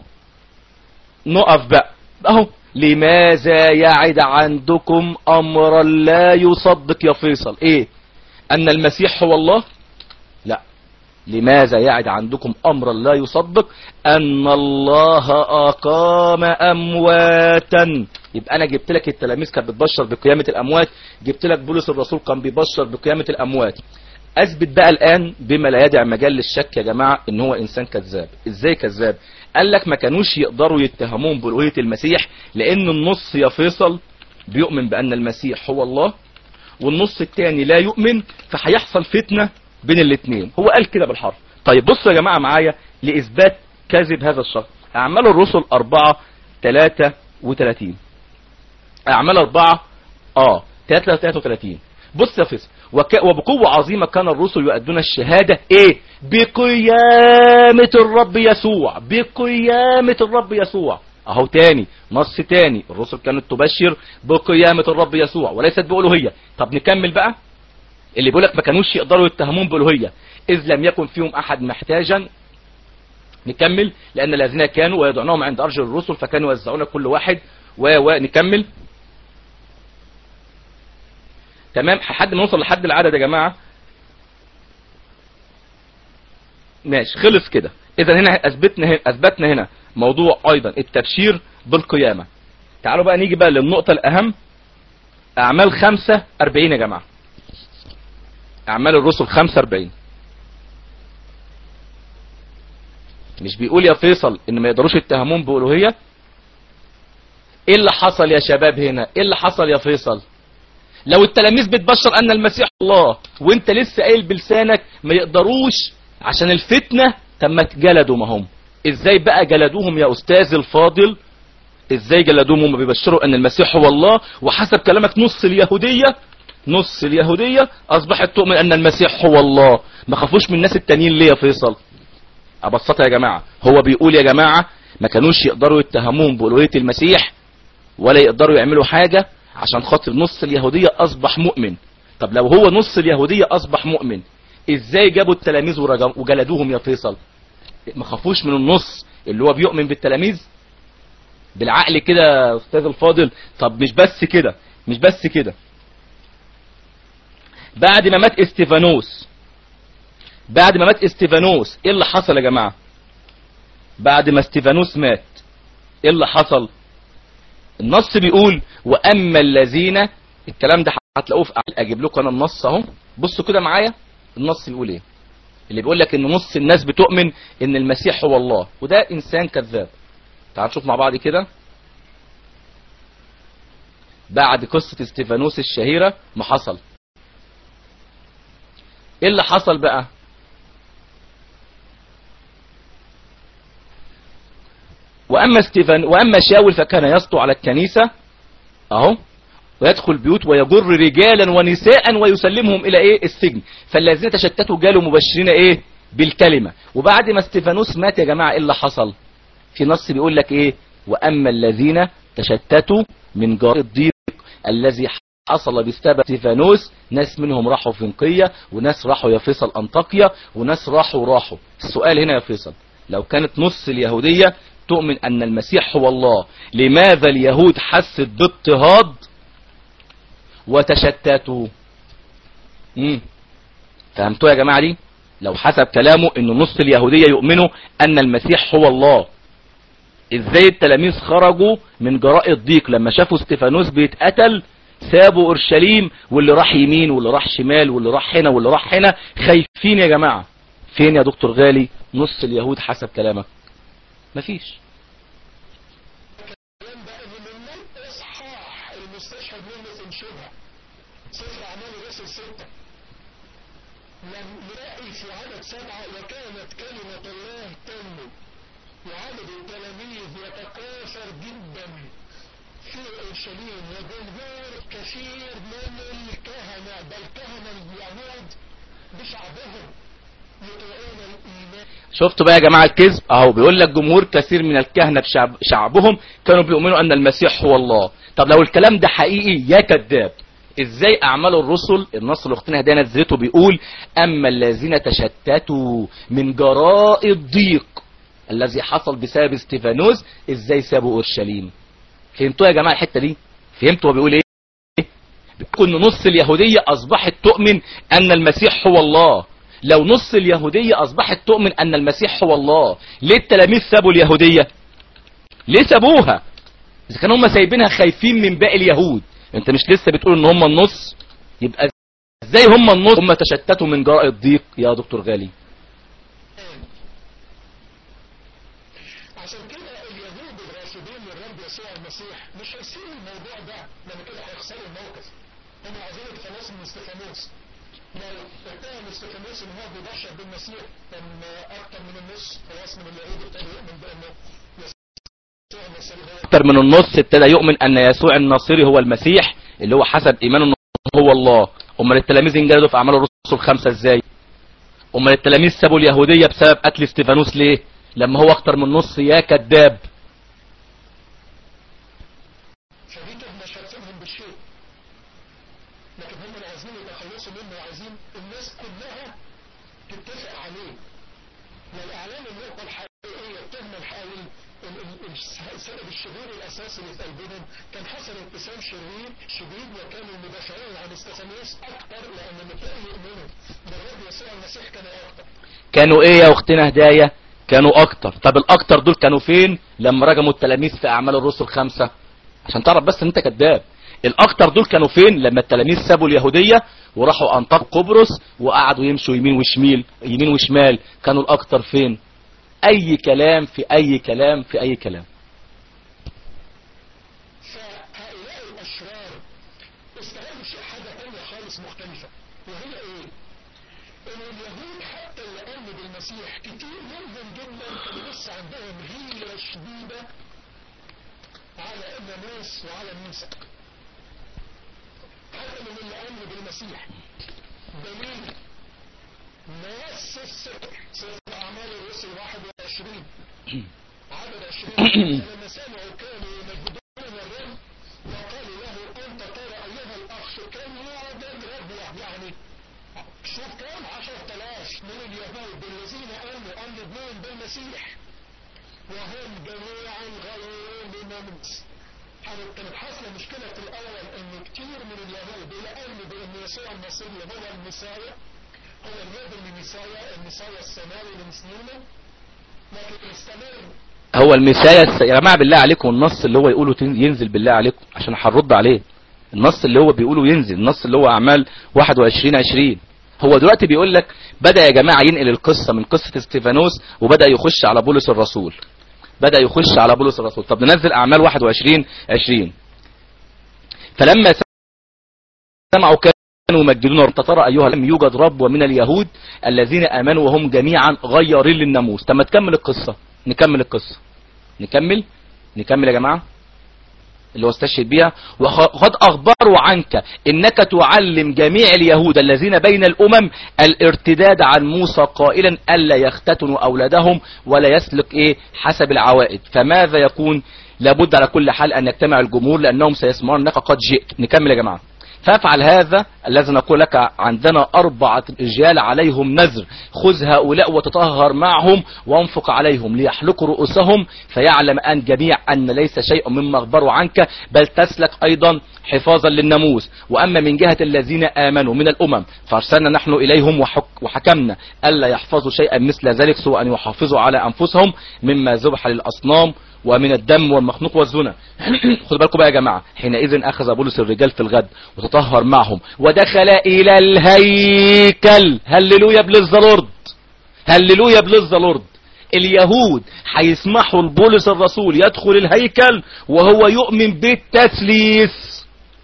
Speaker 1: نقف بقى اهو لماذا يعد عندكم امرا لا يصدق يا فيصل ايه ان المسيح هو الله لا لماذا يعد عندكم امرا لا يصدق ان الله اقام امواتا يبقى انا جبت لك التلاميذ كانت بتبشر بقيامة الاموات جبت لك بولس الرسول كان بيبشر بقيامة الاموات اثبت بقى الان بما لا يدع مجال للشك يا جماعة ان هو انسان كذاب ازاي كذاب قال لك ما كانوش يقدروا يتهمون بألوهية المسيح لان النص يا فيصل بيؤمن بان المسيح هو الله والنص التاني لا يؤمن فهيحصل فتنة بين الاثنين هو قال كده بالحرف طيب بصوا يا جماعة معايا لإثبات كذب هذا الشخص أعمال الرسل أربعة تلاتة وتلاتين أعمال أربعة آه تلاتة تلاتة وتلاتين بص يا فيصل وك... وبقوة عظيمة كان الرسل يؤدون الشهادة ايه بقيامة الرب يسوع بقيامة الرب يسوع اهو تاني نص تاني الرسل كانت تبشر بقيامة الرب يسوع وليست بألوهية طب نكمل بقى اللي بيقولك ما كانوش يقدروا يتهمون بألوهية إذ لم يكن فيهم أحد محتاجا نكمل لأن الذين كانوا ويدعونهم عند أرجل الرسل فكانوا يوزعون كل واحد ونكمل تمام لحد ما نوصل لحد العدد يا جماعة ماشي خلص كده إذا هنا أثبتنا هنا أثبتنا هنا موضوع أيضا التبشير بالقيامة تعالوا بقى نيجي بقى للنقطة الأهم أعمال خمسة أربعين يا جماعة أعمال الرسل 45 مش بيقول يا فيصل ان ما يقدروش يتهمون بألوهية ايه اللي حصل يا شباب هنا ايه اللي حصل يا فيصل لو التلاميذ بتبشر ان المسيح الله وانت لسه قايل بلسانك ما يقدروش عشان الفتنة طب ما جلدوا ما هم ازاي بقى جلدوهم يا استاذ الفاضل ازاي جلدوهم هم بيبشروا ان المسيح هو الله وحسب كلامك نص اليهودية نص اليهودية اصبحت تؤمن ان المسيح هو الله ما خافوش من الناس التانيين ليه يا فيصل ابسطها يا جماعة هو بيقول يا جماعة ما كانوش يقدروا يتهمون بألوهية المسيح ولا يقدروا يعملوا حاجة عشان خاطر نص اليهودية اصبح مؤمن طب لو هو نص اليهودية اصبح مؤمن ازاي جابوا التلاميذ ورجم- وجلدوهم يا فيصل ما خافوش من النص اللي هو بيؤمن بالتلاميذ بالعقل كده يا استاذ الفاضل طب مش بس كده مش بس كده بعد ما مات استيفانوس بعد ما مات استيفانوس ايه اللي حصل يا جماعة بعد ما استيفانوس مات ايه اللي حصل النص بيقول واما الذين الكلام ده هتلاقوه في اجيب لكم انا النص اهو بصوا كده معايا النص بيقول ايه اللي بيقول لك ان نص الناس بتؤمن ان المسيح هو الله وده انسان كذاب تعال نشوف مع بعض كده بعد قصة استيفانوس الشهيرة ما حصل ايه اللي حصل بقى واما استيفان واما شاول فكان يسطو على الكنيسة اهو ويدخل بيوت ويجر رجالا ونساء ويسلمهم الى ايه السجن فالذين تشتتوا جالوا مبشرين ايه بالكلمة وبعد ما استيفانوس مات يا جماعة ايه اللي حصل في نص بيقول لك ايه واما الذين تشتتوا من جار الضيق الذي حصل بسبب استيفانوس ناس منهم راحوا فينقية وناس راحوا يا فيصل انطاكيا وناس راحوا راحوا السؤال هنا يا فيصل لو كانت نص اليهودية تؤمن ان المسيح هو الله لماذا اليهود حست باضطهاد وتشتتوا امم فهمتوا يا جماعة دي لو حسب كلامه ان نص اليهودية يؤمنوا ان المسيح هو الله ازاي التلاميذ خرجوا من جراء الضيق لما شافوا استفانوس بيتقتل سابوا اورشليم واللي راح يمين واللي راح شمال واللي راح هنا واللي راح هنا خايفين يا جماعة فين يا دكتور غالي نص اليهود حسب كلامك مفيش
Speaker 2: الكلام ده ان من الاصحاح المستشهد منه انشبها سفر اعمال الرسل ستة لم نلاقي في عدد سبعة وكانت كلمة الله تنمو وعدد التلاميذ يتكاثر جدا في اورشليم وجمهور كثير من الكهنة بل كهنة اليهود بشعبهم يطيعون الايمان
Speaker 1: شفتوا بقى يا جماعة الكذب اهو بيقول لك جمهور كثير من الكهنة بشعب شعبهم كانوا بيؤمنوا ان المسيح هو الله طب لو الكلام ده حقيقي يا كذاب ازاي اعمال الرسل النص اللي اختنا هدانا نزلته بيقول اما الذين تشتتوا من جراء الضيق الذي حصل بسبب استيفانوس ازاي سابوا اورشليم فهمتوا يا جماعة الحتة دي فهمتوا هو بيقول ايه بيقول ان نص اليهودية اصبحت تؤمن ان المسيح هو الله لو نص اليهودية اصبحت تؤمن ان المسيح هو الله ليه التلاميذ سابوا اليهودية ليه سابوها اذا كانوا هم سايبينها خايفين من باقي اليهود انت مش لسه بتقول ان هم النص يبقى ازاي هم النص هم تشتتوا من جراء الضيق يا دكتور غالي
Speaker 2: عشان كده اليهود الرافضين للرب يسوع المسيح مش هيسيبوا الموضوع ده لما كده هيخسروا الموقف هم عايزين يتخلصوا من استفانوس لو اتهم استفانوس ان هو بيبشر بالمسيح كان اكتر من النص خلاص من اليهود ابتدوا يؤمن بانه يسوع المسيح هو
Speaker 1: اكتر من النص ابتدى يؤمن ان يسوع الناصري هو المسيح اللي هو حسب ايمانه انه هو الله امال التلاميذ انجلدوا في اعمال الرسل خمسة ازاي امال التلاميذ سابوا اليهودية بسبب قتل استيفانوس ليه لما هو اكتر من نص يا كذاب
Speaker 2: فدي تهمة شايفينهم بالشيء لكن هم اللي عايزين يتخلصوا منه وعايزين الناس كلها تتفق عليه لو اعلان النقطة الحقيقية التهمة الحقيقية ال- ال- ال- السبب الشرير الاساسي اللي في قلبهم كان حصل انقسام شرير شديد وكانوا المدافعين عن استفانوس اكتر لان اللي كانوا يؤمنوا بالرب يسوع المسيح كانوا اكتر
Speaker 1: كانوا ايه يا اختنا هداية كانوا اكتر طب الاكتر دول كانوا فين لما رجموا التلاميذ في اعمال الرسل خمسة عشان تعرف بس ان انت كذاب الاكتر دول كانوا فين لما التلاميذ سابوا اليهودية وراحوا انطاق قبرص وقعدوا يمشوا يمين وشمال يمين وشمال كانوا الاكتر فين اي كلام في اي كلام في اي كلام
Speaker 2: فهؤلاء الاشرار استغلوا شيء حاجة تانية خالص مختلفة وهي ايه ان اليهود حتى اللي امنوا بالمسيح كتير منهم جدا كانوا لسه عندهم غيرة شديدة على الناموس وعلى موسى حتى من اللي امنوا بالمسيح دليل نص السفر سفر اعمال الرسل 21 عدد 20 لما سمعوا كانوا يمجدون الرب وقالوا له انت ترى ايها الاخ كان يعبد رب يعني شوف كام 10000 من اليهود الذين امنوا امنوا بهم بالمسيح وهم جميعا غيرون للناموس كانت حاصلة مشكلة في الأول إن كتير من اليهود اللي آمنوا بإن يسوع المسيح هو المسايا هو اليد المسايا المسايا السماوي لمسلمه لكن استمر
Speaker 1: هو المسايا الس... يا جماعه بالله عليكم النص اللي هو يقوله تن- ينزل بالله عليكم عشان هنرد عليه النص اللي هو بيقوله ينزل النص اللي هو اعمال 21 20 هو دلوقتي بيقول لك بدا يا جماعه ينقل القصه من قصه استيفانوس وبدا يخش على بولس الرسول بدا يخش على بولس الرسول طب ننزل اعمال 21 20 فلما سمعوا كانوا يمجدون انت ترى ايها لم يوجد رب ومن اليهود الذين امنوا وهم جميعا غيرين للناموس طب ما تكمل القصه نكمل القصه نكمل نكمل يا جماعه اللي هو استشهد بيها وقد اخبروا عنك انك تعلم جميع اليهود الذين بين الامم الارتداد عن موسى قائلا الا يختتنوا اولادهم ولا يسلك ايه حسب العوائد فماذا يكون لابد على كل حال ان يجتمع الجمهور لانهم سيسمعون انك قد جئت نكمل يا جماعه فافعل هذا الذي نقول لك عندنا أربعة رجال عليهم نذر خذ هؤلاء وتطهر معهم وانفق عليهم ليحلقوا رؤوسهم فيعلم أن جميع أن ليس شيء مما أخبروا عنك بل تسلك أيضا حفاظا للناموس وأما من جهة الذين آمنوا من الأمم فأرسلنا نحن إليهم وحك وحكمنا ألا يحفظوا شيئا مثل ذلك سوى أن يحافظوا على أنفسهم مما ذبح للأصنام ومن الدم والمخنوق والزنا خدوا بالكم بقى يا جماعة حينئذ أخذ بولس الرجال في الغد وتطهر معهم ودخل إلى الهيكل هللويا بلز لورد هللويا بلز لورد اليهود هيسمحوا لبولس الرسول يدخل الهيكل وهو يؤمن بالتثليث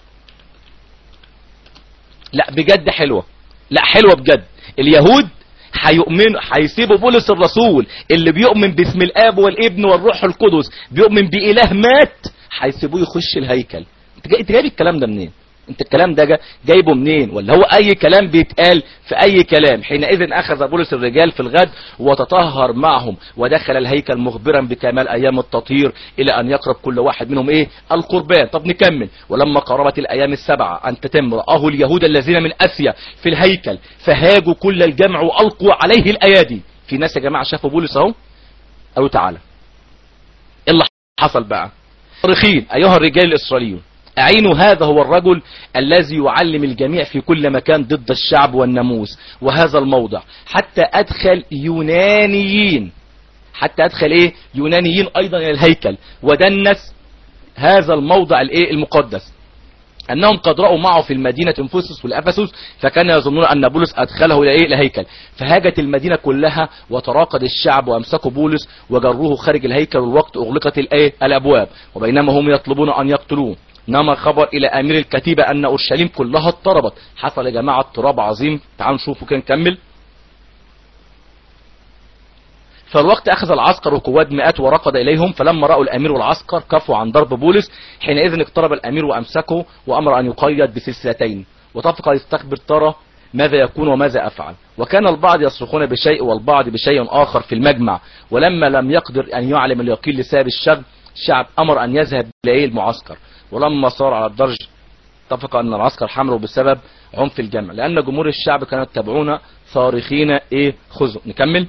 Speaker 1: لا بجد حلوة لا حلوة بجد اليهود هيؤمنوا هيسيبوا بولس الرسول اللي بيؤمن باسم الاب والابن والروح القدس بيؤمن باله مات هيسيبوه يخش الهيكل انت جاي- انت جايب الكلام ده منين انت الكلام ده جا- جايبه منين ولا هو اي كلام بيتقال في اي كلام حينئذ اخذ بولس الرجال في الغد وتطهر معهم ودخل الهيكل مخبرا بكمال ايام التطهير الى ان يقرب كل واحد منهم ايه القربان طب نكمل ولما قربت الايام السبعه ان تتم راه اليهود الذين من اسيا في الهيكل فهاجوا كل الجمع والقوا عليه الايادي في ناس يا جماعه شافوا بولس اهو قالوا تعالى ايه اللي حصل بقى صارخين ايها الرجال الاسرائيليون اعينوا هذا هو الرجل الذي يعلم الجميع في كل مكان ضد الشعب والناموس وهذا الموضع حتى ادخل يونانيين حتى ادخل ايه يونانيين ايضا الى الهيكل ودنس هذا الموضع الايه المقدس انهم قد راوا معه في المدينه انفسس والافسس فكانوا يظنون ان بولس ادخله الى ايه الهيكل فهاجت المدينه كلها وتراقد الشعب وامسكوا بولس وجروه خارج الهيكل والوقت اغلقت الايه الابواب وبينما هم يطلبون ان يقتلوه نما خبر الى امير الكتيبه ان اورشليم كلها اضطربت حصل يا جماعه اضطراب عظيم تعالوا نشوفوا كده نكمل فالوقت أخذ العسكر وقواد مئات ورقد إليهم فلما رأوا الأمير والعسكر كفوا عن ضرب بولس حينئذ اقترب الأمير وأمسكه وأمر أن يقيد بسلسلتين وطفق يستخبر ترى ماذا يكون وماذا أفعل وكان البعض يصرخون بشيء والبعض بشيء آخر في المجمع ولما لم يقدر أن يعلم اليقين لسبب الشغب الشعب أمر أن يذهب إلى المعسكر ولما صار على الدرج اتفق أن العسكر حمله بسبب عنف الجمع لأن جمهور الشعب كانوا يتبعون صارخين إيه خذوا نكمل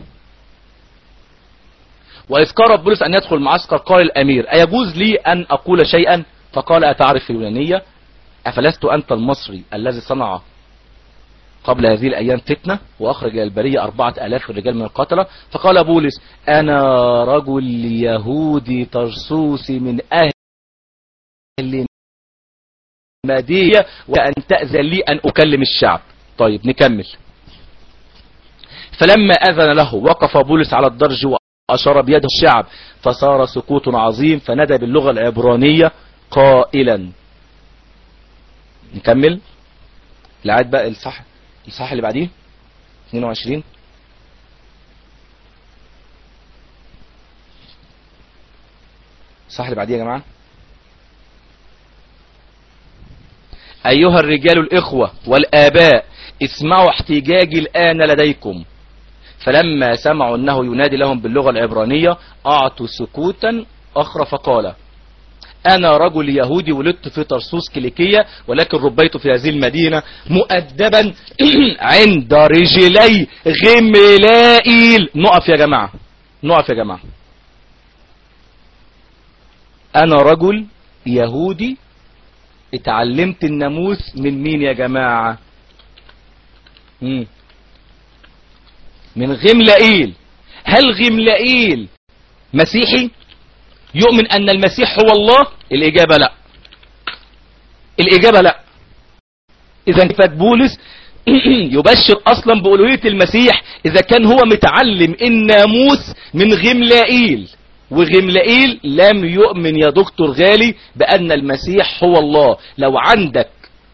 Speaker 1: وإذ قرب بولس أن يدخل المعسكر قال الأمير أيجوز لي أن أقول شيئا فقال أتعرف اليونانية أفلست أنت المصري الذي صنع قبل هذه الأيام فتنة وأخرج إلى البرية أربعة ألاف رجال من القتلة فقال بولس أنا رجل يهودي ترسوسي من أهل المدينة وأن تأذن لي أن أكلم الشعب طيب نكمل فلما أذن له وقف بولس على الدرج أشار بيده الشعب فصار سكوت عظيم فندى باللغة العبرانية قائلا نكمل العاد بقى الصح الصح اللي بعديه 22 الصح اللي بعديه يا جماعة أيها الرجال الإخوة والآباء اسمعوا احتجاجي الآن لديكم فلما سمعوا أنه ينادي لهم باللغة العبرانية أعطوا سكوتا أخرى فقال أنا رجل يهودي ولدت في طرسوس كليكية ولكن ربيت في هذه المدينة مؤدبا عند رجلي غملائيل نقف يا جماعة نقف يا جماعة أنا رجل يهودي اتعلمت الناموس من مين يا جماعة مم. من غملائيل هل غملائيل مسيحي يؤمن ان المسيح هو الله الاجابة لا الاجابة لا اذا كيف بولس يبشر اصلا بألوهية المسيح اذا كان هو متعلم الناموس من غملائيل وغملائيل لم يؤمن يا دكتور غالي بان المسيح هو الله لو عندك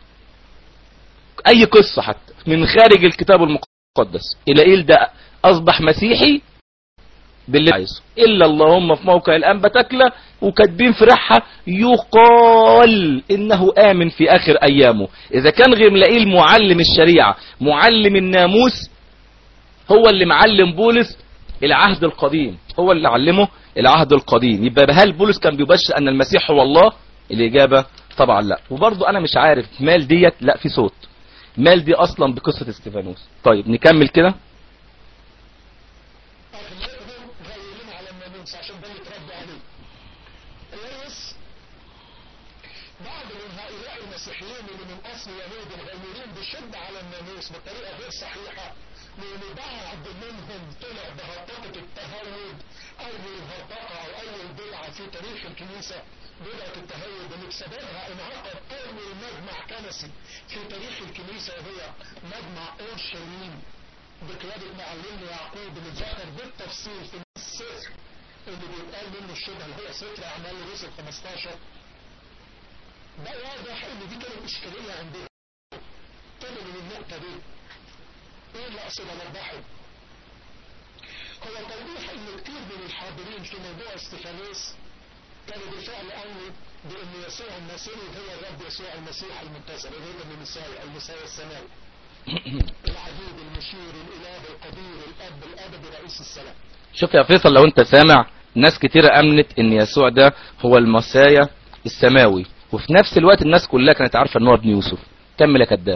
Speaker 1: اي قصة حتى من خارج الكتاب المقدس إلائيل ده اصبح مسيحي باللي عايزه الا اللهم في موقع الانبا تكلة وكاتبين في ريحها يقال انه امن في اخر ايامه اذا كان غملائيل معلم الشريعة معلم الناموس هو اللي معلم بولس العهد القديم هو اللي علمه العهد القديم يبقى هل بولس كان بيبشر ان المسيح هو الله الاجابة طبعا لا وبرضه انا مش عارف مال ديت لا في صوت مال دي اصلا بقصة استيفانوس طيب نكمل كده
Speaker 2: أغلبهم غيرين على الناموس عشان ده اللي اتربوا عليه كويس بعض من هؤلاء المسيحيين اللي من أصل يهود الغيرين بشدة على الناموس بطريقة غير صحيحة لأن بعض منهم طلع بهرطقة التهود أول هرطقة أو أول بدعة في تاريخ الكنيسة بدعة التهود اللي بسببها انعقد أول مجمع كنسي في تاريخ الكنيسة وهي مجمع أورشليم بقيادة معلمنا يعقوب اللي ذكر بالتفصيل في السفر اللي بيتقال منه الشبه اللي هو سفر أعمال الرسل 15 ده واضح إن دي كانت إشكالية عندنا كان من النقطة دي إيه اللي أقصد أوضحه؟ هو توضيح إن كتير من الحاضرين في موضوع استفانوس كانوا بالفعل قالوا بأن يسوع المسيح هو الرب يسوع المسيح المنتصر الرب المسيح المسيح السماوي العجيب المشير الاله القدير الاب الابدي رئيس السلام
Speaker 1: شوف يا فيصل لو انت سامع ناس كتيرة امنت ان يسوع ده هو المسايا السماوي وفي نفس الوقت الناس كلها كانت عارفة ان هو ابن يوسف كمل يا كذاب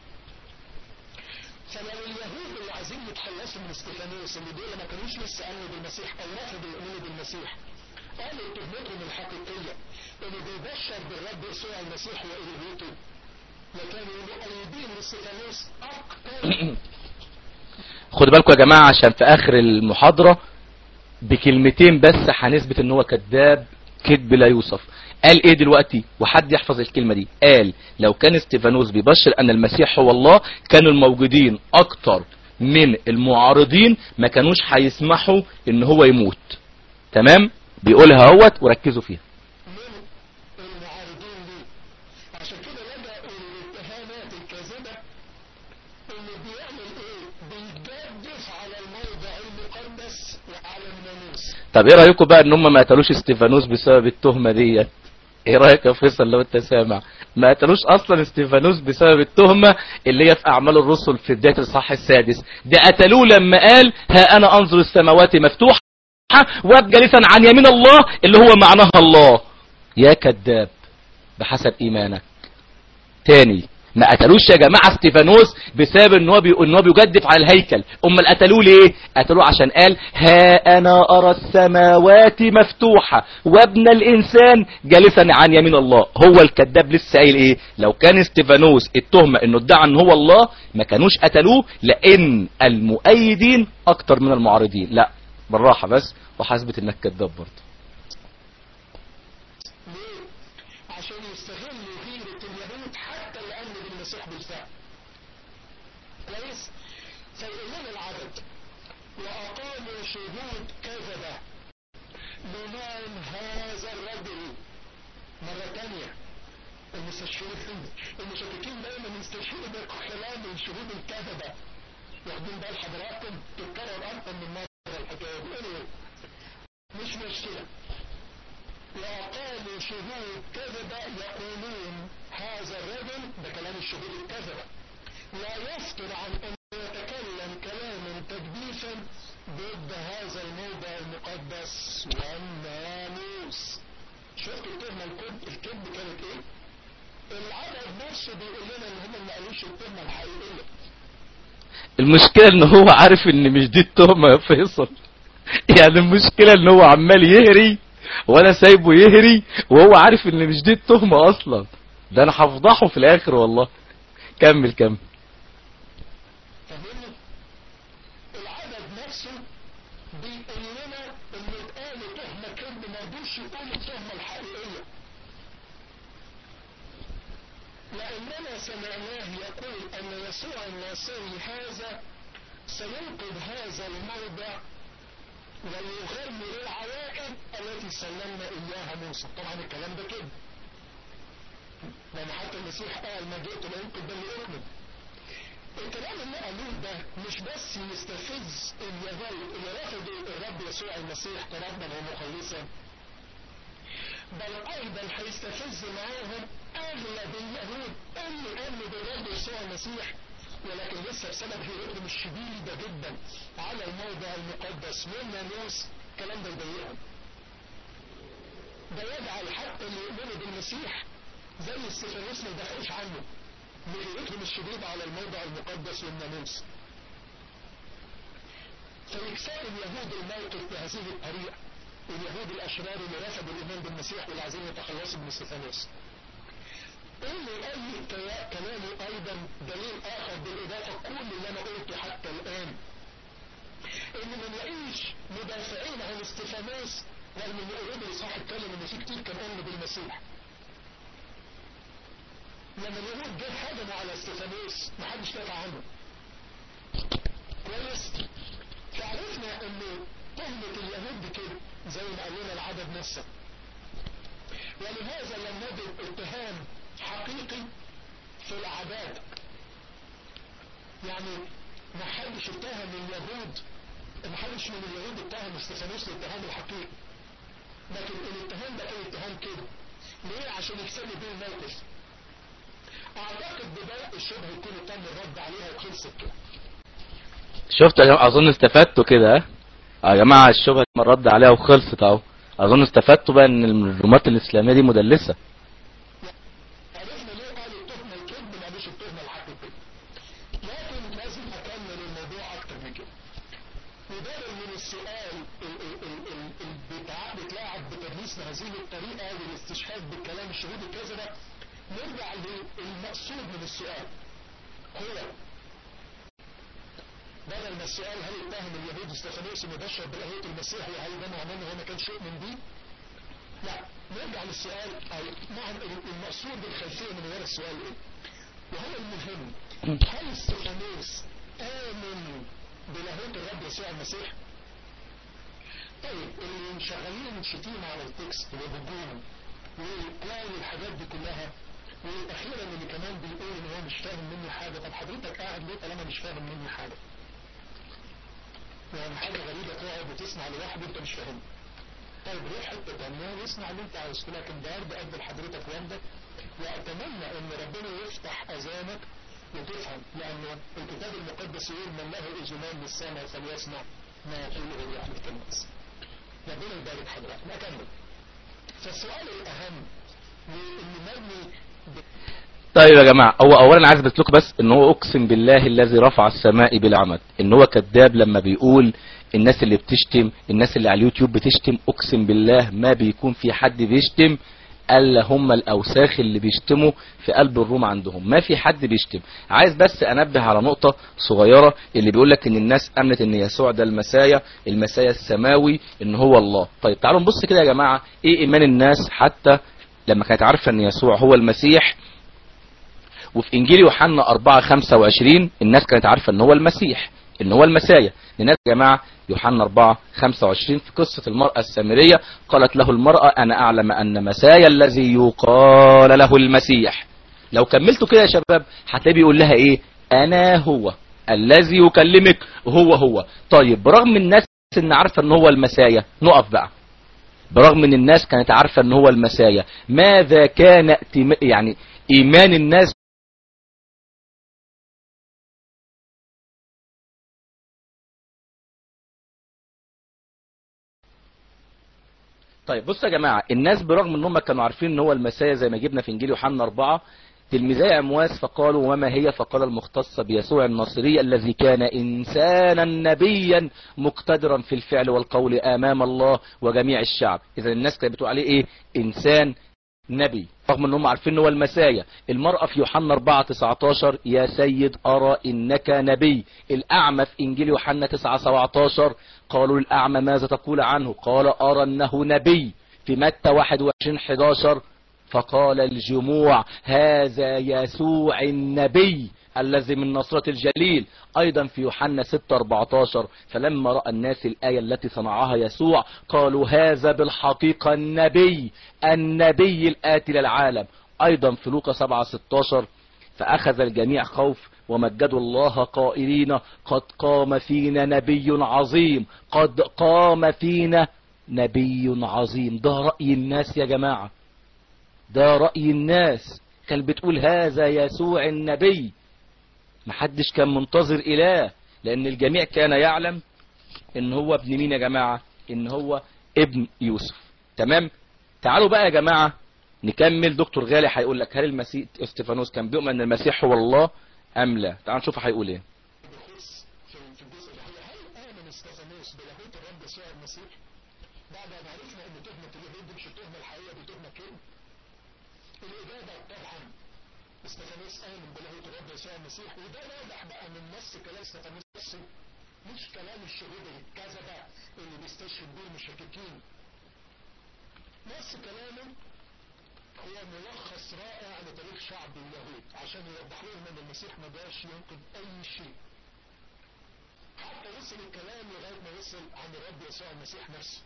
Speaker 2: فلو اليهود اللي عايزين يتخلصوا من استفانوس اللي دول ما كانوش لسه امنوا بالمسيح او رفضوا يؤمنوا بالمسيح قالوا تهمتهم الحقيقيه انه بيبشر بالرب يسوع المسيح والوهيته وكانوا مؤيدين لاستفانوس اكثر
Speaker 1: خدوا بالكم يا جماعة عشان في اخر المحاضرة بكلمتين بس هنثبت ان هو كذاب كذب لا يوصف قال ايه دلوقتي وحد يحفظ الكلمة دي قال لو كان استيفانوس بيبشر ان المسيح هو الله كانوا الموجودين اكتر من المعارضين ما كانوش هيسمحوا ان هو يموت تمام بيقولها اهوت وركزوا فيها
Speaker 2: من المعارضين ليه عشان كده لجأوا للاتهامات الكاذبة اللي بيعمل ايه بيجدف على الموضع المقدس وعلى الناموس
Speaker 1: طب ايه رايكم بقى ان هم ما قتلوش استيفانوس بسبب التهمة ديت ايه رايك يا فيصل لو انت سامع ما قتلوش اصلا استيفانوس بسبب التهمة اللي هي في اعمال الرسل في بداية الاصحاح السادس ده قتلوه لما قال ها انا انظر السماوات مفتوحة وابقى جالسا عن يمين الله اللي هو معناها الله يا كذاب بحسب ايمانك تاني ما قتلوش يا جماعة استيفانوس بسبب ان هو بي... ان هو بيجدف على الهيكل امال قتلوه ليه قتلوه عشان قال ها انا ارى السماوات مفتوحة وابن الانسان جالسا عن يمين الله هو الكذاب لسه قايل ايه لو كان استيفانوس التهمة انه ادعى ان هو الله ما كانوش قتلوه لان المؤيدين اكتر من المعارضين لا بالراحة بس وحسبت انك كذاب برضه
Speaker 2: ليه؟ عشان يستغلوا غيرة اليهود حتى اللي امنوا بالمسيح بالفعل كويس؟ فيقول لنا العدد وأقاموا شهود كذبة لمن هذا الرجل مرة تانية المستشهدين المشككين دايما يستشهدوا بكلام الشهود الكذبة واخدين بال حضراتكم تتكرر أكتر من مرة الحكاية دي anyway مش مشكلة وقالوا شهود كذبة يقولون هذا الرجل ده كلام الشهود الكذبة لا يفتر عن أن يتكلم كلاما تكبيسا ضد هذا الموضع المقدس والناموس شفت التهمة الكذب الكذب كانت ايه؟ العدد نفسه بيقول لنا ان هم ما قالوش التهمة الحقيقية
Speaker 1: المشكلة ان هو عارف ان مش دي التهمة يا فيصل يعني المشكلة ان هو عمال يهري وانا سايبه يهري وهو عارف ان مش دي التهمة اصلا ده انا هفضحه في الاخر والله كمل كمل
Speaker 2: فاهمني؟ العدد نفسه بيقول لنا ان اتقال تهمة كذب ما رضوش يقولوا التهمة الحقيقية لأننا سمعناه يقول أن يسوع الناصري هذا سينقذ هذا الموضع ويغير العوائد التي سلمنا إياها موسى طبعا الكلام ده كده لأن حتى المسيح قال ما جئت لأنقذ بل لأؤمن الكلام اللي قالوه ده مش بس يستفز اليهود اللي رفضوا الرب يسوع المسيح كربا ومخلصا بل ايضا هيستفز معاهم اغلب اليهود اللي امنوا بالرب يسوع المسيح ولكن لسه بسبب هيرتهم الشديده جدا على الموضع المقدس والناموس الكلام ده يضايقهم ده يجعل حتى اللي يؤمنوا بالمسيح زي استفانوس ما يدافعوش عنه لغيرتهم الشديدة على الموضع المقدس والناموس فيكسر اليهود الموقف بهذه الطريقة اليهود الأشرار اللي رفضوا الإيمان بالمسيح واللي عايزين يتخلصوا من استفانوس اللي قال لي كلامي أيضا دليل آخر بالإضافة كل اللي أنا قلته حتى الآن إن ما نلاقيش مدافعين عن استفانوس رغم إن أوريدي صح اتكلم إن في كتير كان آمنوا بالمسيح لما اليهود جه هجموا على استفانوس محدش دافع عنه كويس فعرفنا ان تهمة اليهود دي كده زي ما قال لنا العدد نفسه ولهذا لم نجد اتهام حقيقي في العبادة يعني ما حدش اتهم اليهود ما حدش من اليهود اتهم استفانوس الاتهام الحقيقي لكن الاتهام ده كان اتهام كده ليه عشان يكسبوا بيه الموقف اعتقد ببدء الشبه يكون تم الرد عليها وخلصت كده
Speaker 1: شفت يا جماعة اظن استفدتوا كده ها؟ يا جماعة الشبهة تم الرد عليها وخلصت اهو اظن استفدتوا بقى ان الرمات الاسلامية دي مدلسة
Speaker 2: عرفنا ليه قال التهمة الكذب ما مش التهمة الحقيقية لكن لازم اكمل الموضوع اكتر من كده وبدل من السؤال ال- ال- ال- ال- ال- بتاع- بتلاعب بتدليس بهذه الطريقة والاستشهاد بالكلام الشهود الكذبة نرجع للمقصود من السؤال هو بدل ما السؤال هل اتهم اليهود استفانوس مبشر باللاهوت المسيحي هل ده معناه ان هو ما كانش يؤمن بيه؟ لا نرجع للسؤال او معنى المقصود بالخلفيه من ورا السؤال ايه؟ وهو المهم هل استفانوس امن بلاهوت الرب يسوع المسيح؟ طيب اللي شغالين شتيمة على التكست وهجوم وكل الحاجات دي كلها واخيرا اللي كمان بيقول ان هو مش فاهم مني حاجه طب حضرتك قاعد ليه طالما مش فاهم مني حاجه يعني حاجه غريبه تقعد وتسمع لواحد وانت مش فاهمه طيب روح حته تانيه واسمع اللي انت عاوزه لكن النهارده قد لحضرتك وامدك واتمنى ان ربنا يفتح اذانك وتفهم لان الكتاب المقدس يقول من له اذنان للسمع فليسمع ما يقوله الروح الكنيس ربنا يبارك حضرتك نكمل فالسؤال الاهم واللي مبني
Speaker 1: طيب يا جماعة هو اولا عايز اثبت لكم بس ان هو اقسم بالله الذي رفع السماء بالعمد ان هو كذاب لما بيقول الناس اللي بتشتم الناس اللي على اليوتيوب بتشتم اقسم بالله ما بيكون في حد بيشتم الا هم الاوساخ اللي بيشتموا في قلب الروم عندهم ما في حد بيشتم عايز بس انبه على نقطة صغيرة اللي بيقول لك ان الناس امنت ان يسوع ده المسايا المسايا السماوي ان هو الله طيب تعالوا نبص كده يا جماعة ايه ايمان الناس حتى لما كانت عارفة ان يسوع هو المسيح وفي انجيل يوحنا 4 25 الناس كانت عارفة ان هو المسيح ان هو المسايا لناس يا جماعة يوحنا 4 25 في قصة المرأة السامرية قالت له المرأة انا اعلم ان مسايا الذي يقال له المسيح لو كملتوا كده يا شباب هتلاقيه بيقول لها ايه انا هو الذي يكلمك هو هو طيب برغم الناس ان عارفة ان هو المسايا نقف بقى برغم ان الناس كانت عارفة ان هو المسايا ماذا كان ائتم- يعني ايمان الناس طيب بصوا يا جماعة الناس برغم ان هم كانوا عارفين ان هو المسيا زي ما جبنا في انجيل يوحنا أربعة تلميذي امواس فقالوا وما هي فقال المختص بيسوع الناصري الذي كان انسانا نبيا مقتدرا في الفعل والقول امام الله وجميع الشعب اذا الناس كانت بتقول عليه ايه انسان نبي رغم ان هم عارفين ان هو المسايا المرأة في يوحنا 4 19 يا سيد ارى انك نبي الاعمى في انجيل يوحنا 9 17 قالوا للاعمى ماذا تقول عنه قال ارى انه نبي في متى 21 11 فقال الجموع هذا يسوع النبي الذي من نصرة الجليل ايضا في يوحنا 6 14 فلما رأى الناس الآية التي صنعها يسوع قالوا هذا بالحقيقة النبي النبي الآتي للعالم ايضا في لوقا 7 16 فأخذ الجميع خوف ومجدوا الله قائلين قد قام فينا نبي عظيم قد قام فينا نبي عظيم ده رأي الناس يا جماعة ده رأي الناس كان بتقول هذا يسوع النبي محدش كان منتظر إله لأن الجميع كان يعلم إن هو ابن مين يا جماعة إن هو ابن يوسف تمام تعالوا بقى يا جماعة نكمل دكتور غالي هيقول لك هل المسيح استفانوس كان بيؤمن ان المسيح هو الله ام لا تعال نشوف هيقول ايه
Speaker 2: بخص في في الجزء اللي هي هل آمن استفانوس بلاهوت الرب يسوع المسيح بعد أن عرفنا أن تهمة اليهود دي مش التهمة الحقيقية دي تهمة كلمة الإجابة طبعا استفانوس آمن بلاهوت الرب يسوع المسيح وده واضح بقى من نص كلام استفانوس نفسه مش كلام الشهود الكذبة اللي بيستشهد بيه المشككين نص كلامه هو ملخص رائع لتاريخ شعب اليهود عشان يوضح لهم ان المسيح ما جاش ينقذ اي شيء حتى وصل الكلام لغايه ما وصل عن الرب يسوع المسيح نفسه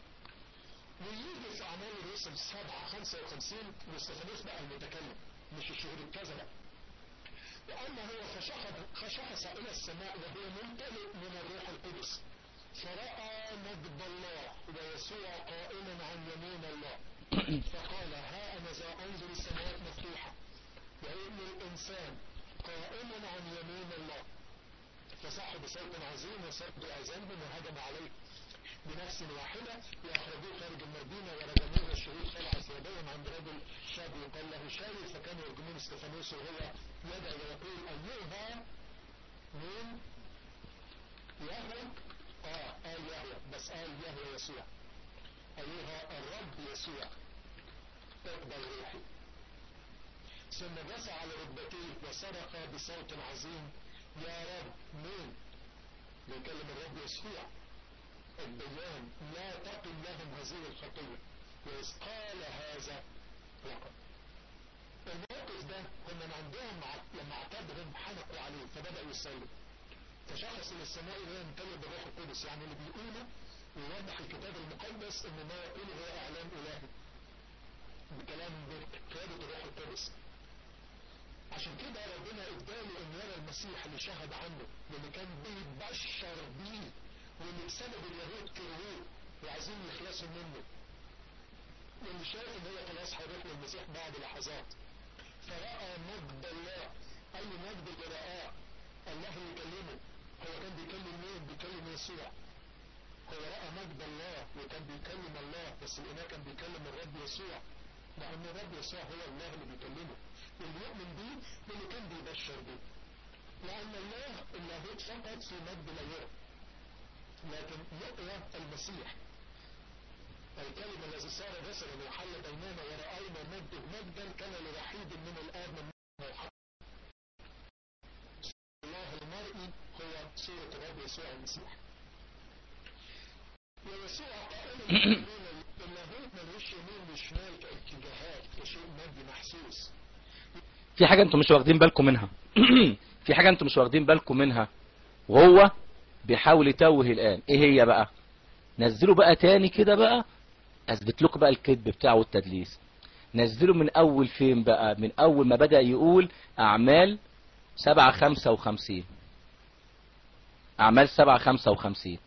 Speaker 2: ويجي في اعمال الرسل 7 55 واستفانوس بقى المتكلم مش الشهود الكذبه لأن هو خشخ خشخص إلى السماء وهو ممتلئ من الروح القدس فرأى مجد الله ويسوع قائما عن يمين الله فقال ها أنا ذا أنظر السماوات مفتوحة وابن الإنسان قائما عن يمين الله فصاح بصوت عظيم وصد أذانهم وهجم عليه بنفس واحدة وأخرجوه خارج المدينة ورجموه الشهود خلع ثيابهم عند رجل شاب يقال له شاول فكانوا يرجمون استفانوس وهو يدعو ويقول أيها مين؟ يهوى؟ آه قال يهوى بس قال يهوى يسوع أيها الرب يسوع اقبل روحي ثم جثى على ركبتيه وصرخ بصوت عظيم يا رب مين بيكلم الرب يسوع الديان لا تقل لهم هذه الخطية وإذ قال هذا وقد الموقف ده هم من عندهم ع- لما اعتادهم حنقوا عليه فبدأوا يصلوا فشخص إلى السماء وهو ممتلئ بالروح القدس يعني اللي بيقوله ويوضح الكتاب المقدس ان ما يقوله هو اعلان الهي بكلام بقيادة الروح القدس عشان كده ربنا اداله ان يرى المسيح اللي شهد عنه واللي كان بيبشر بيه واللي بسبب اليهود كرهوه وعايزين يخلصوا منه واللي شايف ان هو خلاص هيروح للمسيح بعد لحظات فرأى مجد الله اي مجد اللي رآه الله يكلمه هو كان بيكلم مين بيكلم يسوع هو رأى مجد الله وكان بيكلم الله بس الإله كان بيكلم الرب يسوع لأن الرب يسوع هو الله اللي بيكلمه واللي يؤمن بيه واللي كان بيبشر بيه لأن الله اللاهوت فقط في مجد لا يرى لكن يقوى المسيح الكلمة الذي صار جسدا وحل بيننا ورأينا مجده مجدا كان لوحيد من الآب من الحق الله المرئي هو صورة الرب يسوع المسيح ويسوع قائل اللاهوت ملوش يمين وشمال كاتجاهات كشيء مادي محسوس
Speaker 1: في حاجة انتم مش واخدين بالكم منها في حاجة انتم مش واخدين بالكم منها وهو بيحاول يتوه الآن ايه هي بقى نزلوا بقى تاني كده بقى اثبت لكم بقى الكذب بتاعه والتدليس نزلوا من اول فين بقى من اول ما بدأ يقول اعمال سبعة خمسة وخمسين اعمال سبعة خمسة وخمسين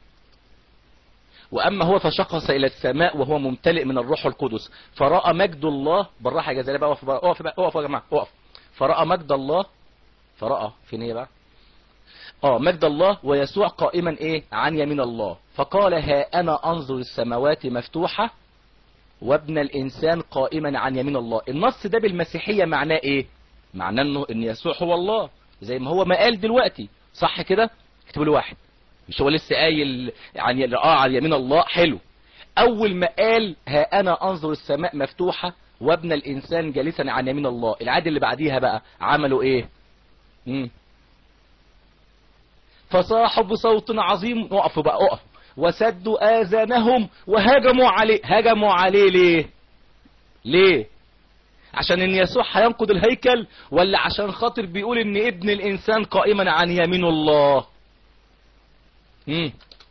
Speaker 1: واما هو فشخص الى السماء وهو ممتلئ من الروح القدس فرأى مجد الله بالراحة يا جزائري بقى اقف بقى اقف بقى اقف يا جماعة اقف فرأى مجد الله فرأى فين هي بقى اه مجد الله ويسوع قائما ايه عن يمين الله فقال ها انا انظر السماوات مفتوحة وابن الانسان قائما عن يمين الله النص ده بالمسيحية معناه ايه معناه انه ان يسوع هو الله زي ما هو ما قال دلوقتي صح كده اكتبوا له واحد مش هو لسه قايل عن اه عن يمين الله حلو اول ما قال ها انا انظر السماء مفتوحة وابن الانسان جالسا عن يمين الله العادة اللي بعديها بقى عملوا ايه مم. فصاحوا بصوت عظيم وقفوا بقى اقف وسدوا آذانهم وهجموا عليه هجموا عليه ليه ليه عشان ان يسوع هينقض الهيكل ولا عشان خاطر بيقول ان ابن الانسان قائما عن يمين الله مم.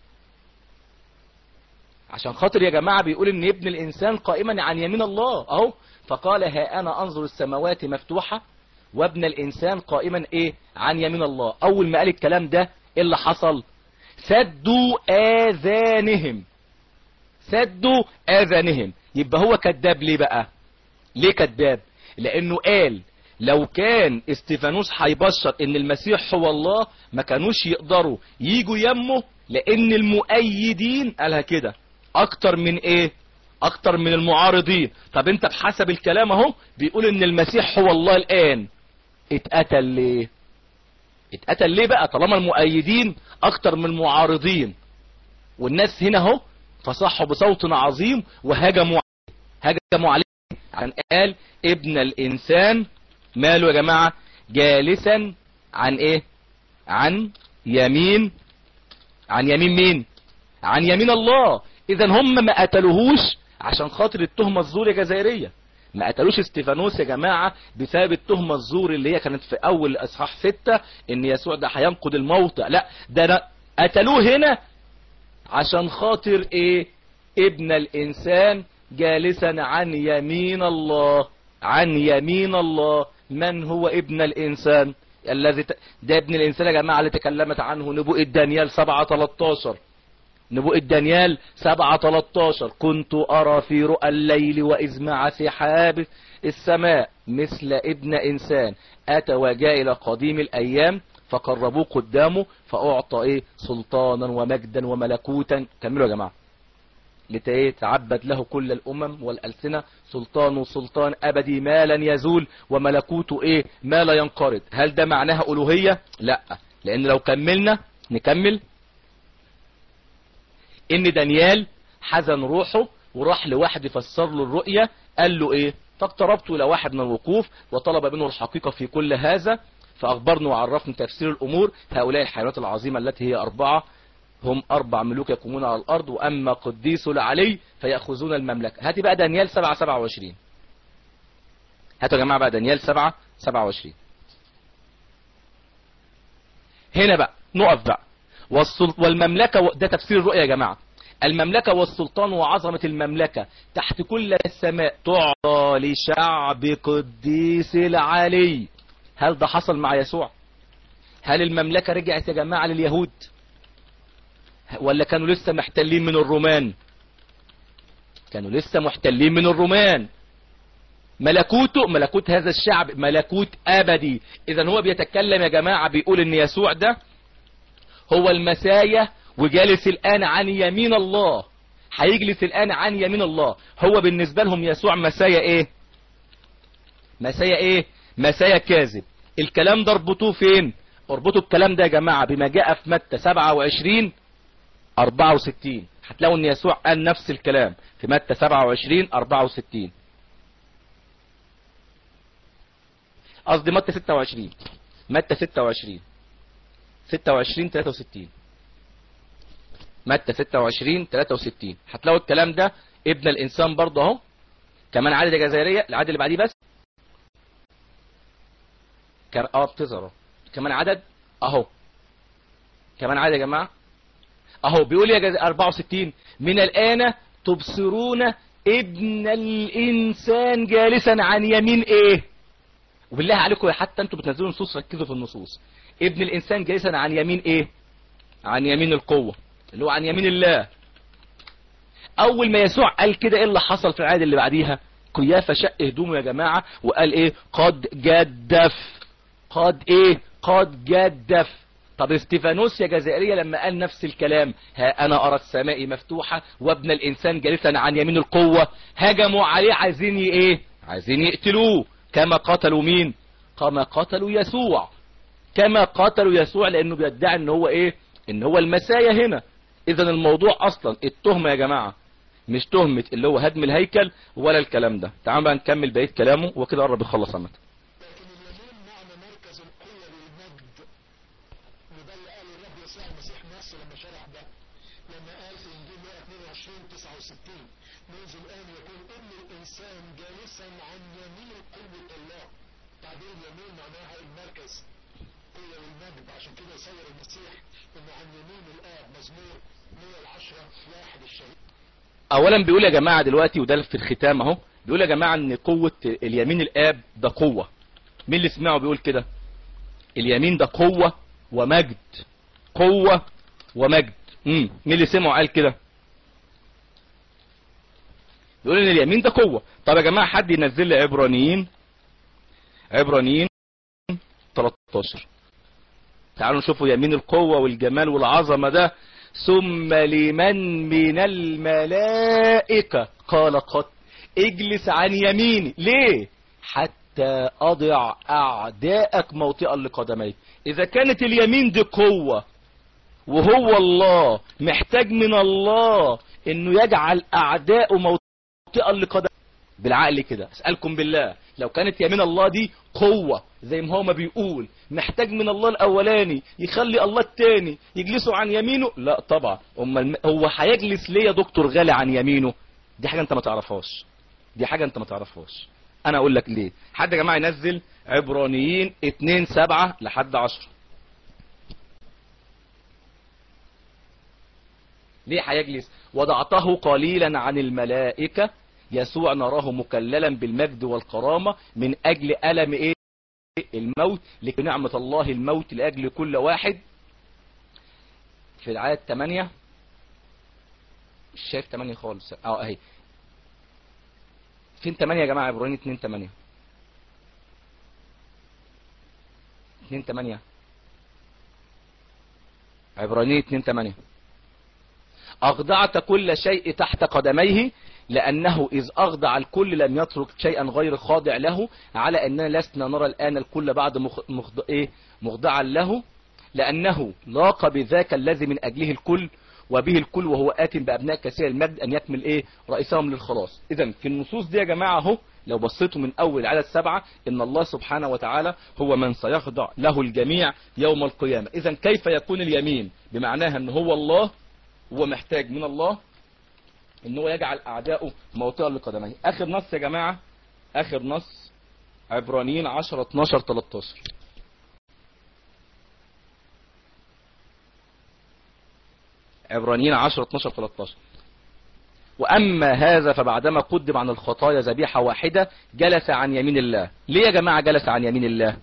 Speaker 1: عشان خاطر يا جماعة بيقول ان ابن الانسان قائما عن يمين الله اهو فقال ها انا انظر السماوات مفتوحة وابن الانسان قائما ايه عن يمين الله اول ما قال الكلام ده ايه اللي حصل سدوا اذانهم سدوا اذانهم يبقى هو كذاب ليه بقى ليه كذاب لانه قال لو كان استيفانوس هيبشر ان المسيح هو الله ما كانوش يقدروا يجوا يمه لان المؤيدين قالها كده اكتر من ايه اكتر من المعارضين طب انت بحسب الكلام اهو بيقول ان المسيح هو الله الان اتقتل ليه اتقتل ليه بقى طالما المؤيدين اكتر من المعارضين والناس هنا اهو فصحوا بصوت عظيم وهجموا هجموا عليه عن قال ابن الانسان ماله يا جماعة جالسا عن ايه عن يمين عن يمين مين عن يمين الله اذا هم ما قتلوهوش عشان خاطر التهمة الزور يا جزائرية ما قتلوش استيفانوس يا جماعة بسبب التهمة الزور اللي هي كانت في اول اصحاح ستة ان يسوع ده هينقض الموتى لا ده قتلوه هنا عشان خاطر ايه ابن الانسان جالسا عن يمين الله عن يمين الله من هو ابن الانسان الذي ت... ده ابن الانسان يا جماعة اللي تكلمت عنه نبوءة دانيال 7 13 نبوءة دانيال 7 13 كنت ارى في رؤى الليل واذ مع سحاب السماء مثل ابن انسان اتى وجاء الى قديم الايام فقربوه قدامه فاعطى ايه سلطانا ومجدا وملكوتا كملوا يا جماعة لتعبد له كل الامم والالسنة سلطان سلطان ابدي ما لن يزول وملكوته ايه ما لا ينقرض هل ده معناها الوهية لا لان لو كملنا نكمل ان دانيال حزن روحه وراح لواحد يفسر له الرؤية قال له ايه فاقتربت الى واحد من الوقوف وطلب منه الحقيقة في كل هذا فاخبرني وعرفني تفسير الامور هؤلاء الحيوانات العظيمة التي هي اربعة هم اربع ملوك يقومون على الارض واما قديس العلي فيأخذون المملكة هاتي بقى دانيال 7 27 هاتوا يا جماعة بقى دانيال 7 27 هنا بقى نقف بقى والمملكة و... ده تفسير الرؤيا يا جماعة المملكة والسلطان وعظمة المملكة تحت كل السماء تعطى لشعب قديس العلي هل ده حصل مع يسوع هل المملكة رجعت يا جماعة لليهود ولا كانوا لسه محتلين من الرومان كانوا لسه محتلين من الرومان ملكوته ملكوت هذا الشعب ملكوت ابدي اذا هو بيتكلم يا جماعة بيقول ان يسوع ده هو المسايا وجالس الان عن يمين الله هيجلس الان عن يمين الله هو بالنسبة لهم يسوع مسايا ايه مسايا ايه مسايا كاذب الكلام ده اربطوه فين اربطوا الكلام ده يا جماعة بما جاء في متى 27 64 هتلاقوا ان يسوع قال نفس الكلام في متى 27 64 قصدي متى 26 متى 26 26 63 متى 26 63 هتلاقوا الكلام ده ابن الانسان برضه اهو كمان عدد يا جزائريه العدد اللي بعديه بس كان اه بتظهر كمان عدد اهو كمان عادي يا جماعة اهو بيقول يا جز... 64 من الآن تبصرون ابن الإنسان جالسا عن يمين ايه وبالله عليكم حتى انتوا بتنزلوا نصوص ركزوا في النصوص ابن الإنسان جالسا عن يمين ايه عن يمين القوة اللي هو عن يمين الله اول ما يسوع قال كده ايه اللي حصل في العادة اللي بعديها قيافة شق هدومه يا جماعة وقال ايه قد جدف قد ايه قد جدف طب استيفانوس يا جزائرية لما قال نفس الكلام ها انا ارى السماء مفتوحة وابن الانسان جالسا عن يمين القوة هجموا عليه عايزين ايه عايزين يقتلوه كما قتلوا مين كما قتلوا يسوع كما قتلوا يسوع لانه بيدعي ان هو ايه ان هو المسايا هنا اذا الموضوع اصلا التهمة يا جماعة مش تهمة اللي هو هدم الهيكل ولا الكلام ده تعالوا بقى نكمل بقية كلامه وكده قرب يخلص عامة
Speaker 2: لكن اليمين معنى مركز القوة للمجد وده اللي قاله الرب يسوع المسيح نفسه لما شرح ده لما قال في انجيل 122 69 منذ الان يكون ابن الانسان جالسا عن يمين قوة الله تعبير اليمين معناها المركز قوة للمجد عشان كده يصور المسيح انه عن يمين الاب مزمور 110 واحد الشهيد
Speaker 1: اولا بيقول يا جماعة دلوقتي وده في الختام اهو بيقول يا جماعة ان قوة اليمين الاب ده قوة مين اللي سمعه بيقول كده اليمين ده قوة ومجد قوة ومجد امم مين اللي سمعه قال كده يقول ان اليمين ده قوة طب يا جماعة حد ينزل لي عبرانيين عبرانيين 13 تعالوا نشوفوا يمين القوة والجمال والعظمة ده ثم لمن من الملائكة قال قد اجلس عن يميني ليه حتى اضع اعداءك موطئا لقدميك اذا كانت اليمين دي قوة وهو الله محتاج من الله انه يجعل اعداءه موطئا لقدميك بالعقل كده اسألكم بالله لو كانت يمين الله دي قوة زي ما هو ما بيقول محتاج من الله الاولاني يخلي الله التاني يجلسوا عن يمينه لا طبعا امال هو هيجلس ليه يا دكتور غالي عن يمينه دي حاجة انت ما تعرفهاش دي حاجة انت ما تعرفهاش انا اقول لك ليه حد يا جماعة ينزل عبرانيين 2 7 لحد 10 ليه هيجلس وضعته قليلا عن الملائكة يسوع نراه مكللا بالمجد والكرامة من اجل ألم ايه الموت لكن نعمة الله الموت لأجل كل واحد في العدد 8 مش شايف 8 خالص اه اهي فين 8 يا جماعة عبرانيين 2 8 2 8 عبرانيين 2 8 أخضعت كل شيء تحت قدميه لأنه إذ أخضع الكل لم يترك شيئا غير خاضع له على أننا لسنا نرى الآن الكل بعد مخض... إيه؟ مخضعا له لأنه لاق بذاك الذي من أجله الكل وبه الكل وهو آت بأبناء كثير المجد أن يكمل إيه رئيسهم للخلاص إذا في النصوص دي يا جماعة اهو لو بصيتوا من أول عدد سبعة إن الله سبحانه وتعالى هو من سيخضع له الجميع يوم القيامة إذا كيف يكون اليمين بمعناها أن هو الله هو محتاج من الله ان هو يجعل اعدائه موطئا لقدميه اخر نص يا جماعة اخر نص عبرانيين 10 12 13 عبرانيين 10 12 13 واما هذا فبعدما قدم عن الخطايا ذبيحة واحدة جلس عن يمين الله ليه يا جماعة جلس عن يمين الله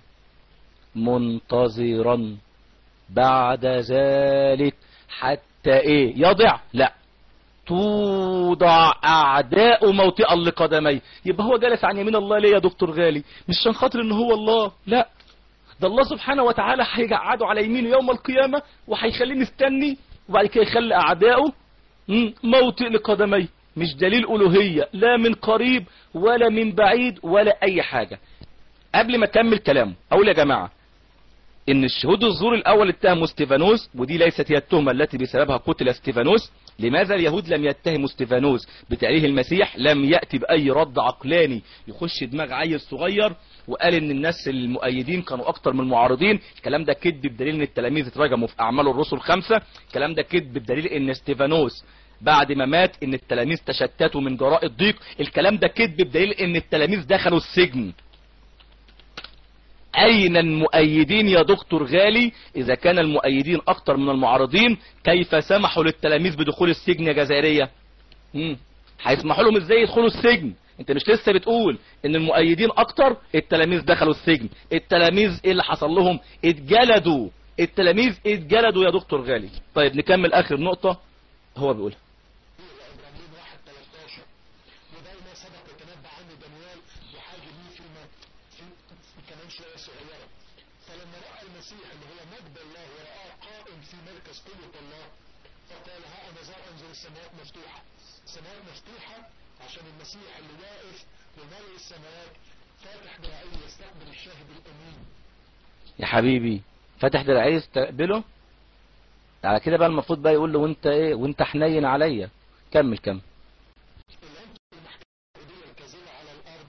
Speaker 1: منتظرا بعد ذلك حتى ايه يضع لا توضع اعداء موطئا لقدمي يبقى هو جالس عن يمين الله ليه يا دكتور غالي مش عشان خاطر ان هو الله لا ده الله سبحانه وتعالى هيقعده على يمينه يوم القيامة وهيخليه مستني وبعد كده يخلي اعدائه موطئ لقدمي مش دليل الوهية لا من قريب ولا من بعيد ولا اي حاجة قبل ما اكمل كلامه اقول يا جماعة ان الشهود الزور الاول اتهموا استيفانوس ودي ليست هي التهمة التي بسببها قتل استيفانوس لماذا اليهود لم يتهموا استيفانوس بتأليه المسيح لم يأتي بأي رد عقلاني يخش دماغ عيل صغير وقال ان الناس المؤيدين كانوا اكتر من المعارضين الكلام ده كذب بدليل ان التلاميذ اترجموا في اعمال الرسل خمسة الكلام ده كذب بدليل ان استيفانوس بعد ما مات ان التلاميذ تشتتوا من جراء الضيق الكلام ده كذب بدليل ان التلاميذ دخلوا السجن اين المؤيدين يا دكتور غالي اذا كان المؤيدين اكتر من المعارضين كيف سمحوا للتلاميذ بدخول السجن يا جزائرية مم. هيسمحوا لهم ازاي يدخلوا السجن انت مش لسه بتقول ان المؤيدين اكتر التلاميذ دخلوا السجن التلاميذ ايه اللي حصل لهم اتجلدوا التلاميذ اتجلدوا يا دكتور غالي طيب نكمل اخر نقطة هو بيقولها
Speaker 2: العبرانيين 1 13 وده ما سبق وتنبأ عنه دانيال وحاجه ليه فيما في, في كمان شويه صغيره فلما راى المسيح اللي هو مجد الله ورآه قائم في مركز قوه الله فقال ها انا ذا انظر السماوات مفتوحه السماوات مفتوحه عشان المسيح اللي واقف ومالئ السماوات فاتح دراعيه يستقبل الشاهد الامين
Speaker 1: يا حبيبي فتح دراعيه يستقبله على كده بقى المفروض بقى يقول له وانت ايه وانت حنين عليا كمل كمل
Speaker 2: اللي انتم المحكمة الكاذبة على الارض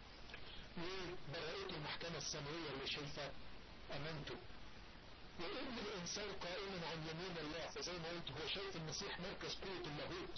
Speaker 2: وبرئت المحكمة السماوية اللي شايفة امانته وابن الانسان قائما عن يمين الله فزي ما قلت هو شايف المسيح مركز قوة اللاهوت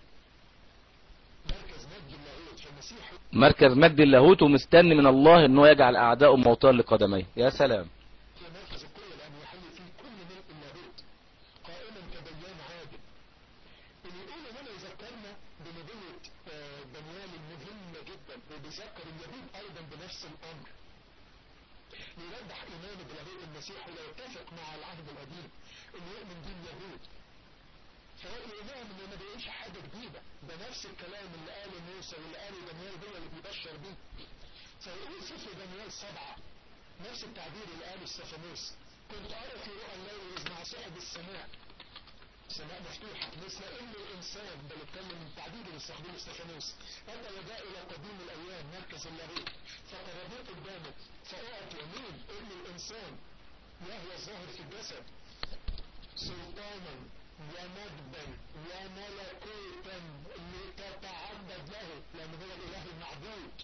Speaker 2: مركز مجد اللاهوت فالمسيح
Speaker 1: مركز مجد اللاهوت ومستني من الله ان هو يجعل اعدائه موطئا لقدميه يا سلام
Speaker 2: هو مركز القوة لانه يحل فيه كل ملء اللاهوت قائما كديان عادل اللي يقول هنا يذكرنا بنبوة آه، دانيال المهمة جدا وبيذكر اليهود ايضا بنفس الامر يوضح ايمان بلاهوت المسيح ولا يتفق مع العهد القديم انه يؤمن به اليهود فهو الايمان انه ما بيقولش حاجه جديده ده نفس الكلام اللي قاله موسى واللي قاله دانيال هو اللي بيبشر بيه فيقول سفر دانيال سبعه نفس التعبير اللي قاله استفانوس كنت ارى في رؤى الليل اذ مع صاحب السماء سماء مفتوحة مثل ان الانسان ده بيتكلم من تعبير اللي استخدمه استفانوس اتى وجاء الى قديم الايام مركز اللاهوت فقربوه قدامه فاعطي مين ابن الانسان وهو الظاهر في الجسد سلطانا ومجدا وملكوتا لتتعبد له لان هو الاله المعبود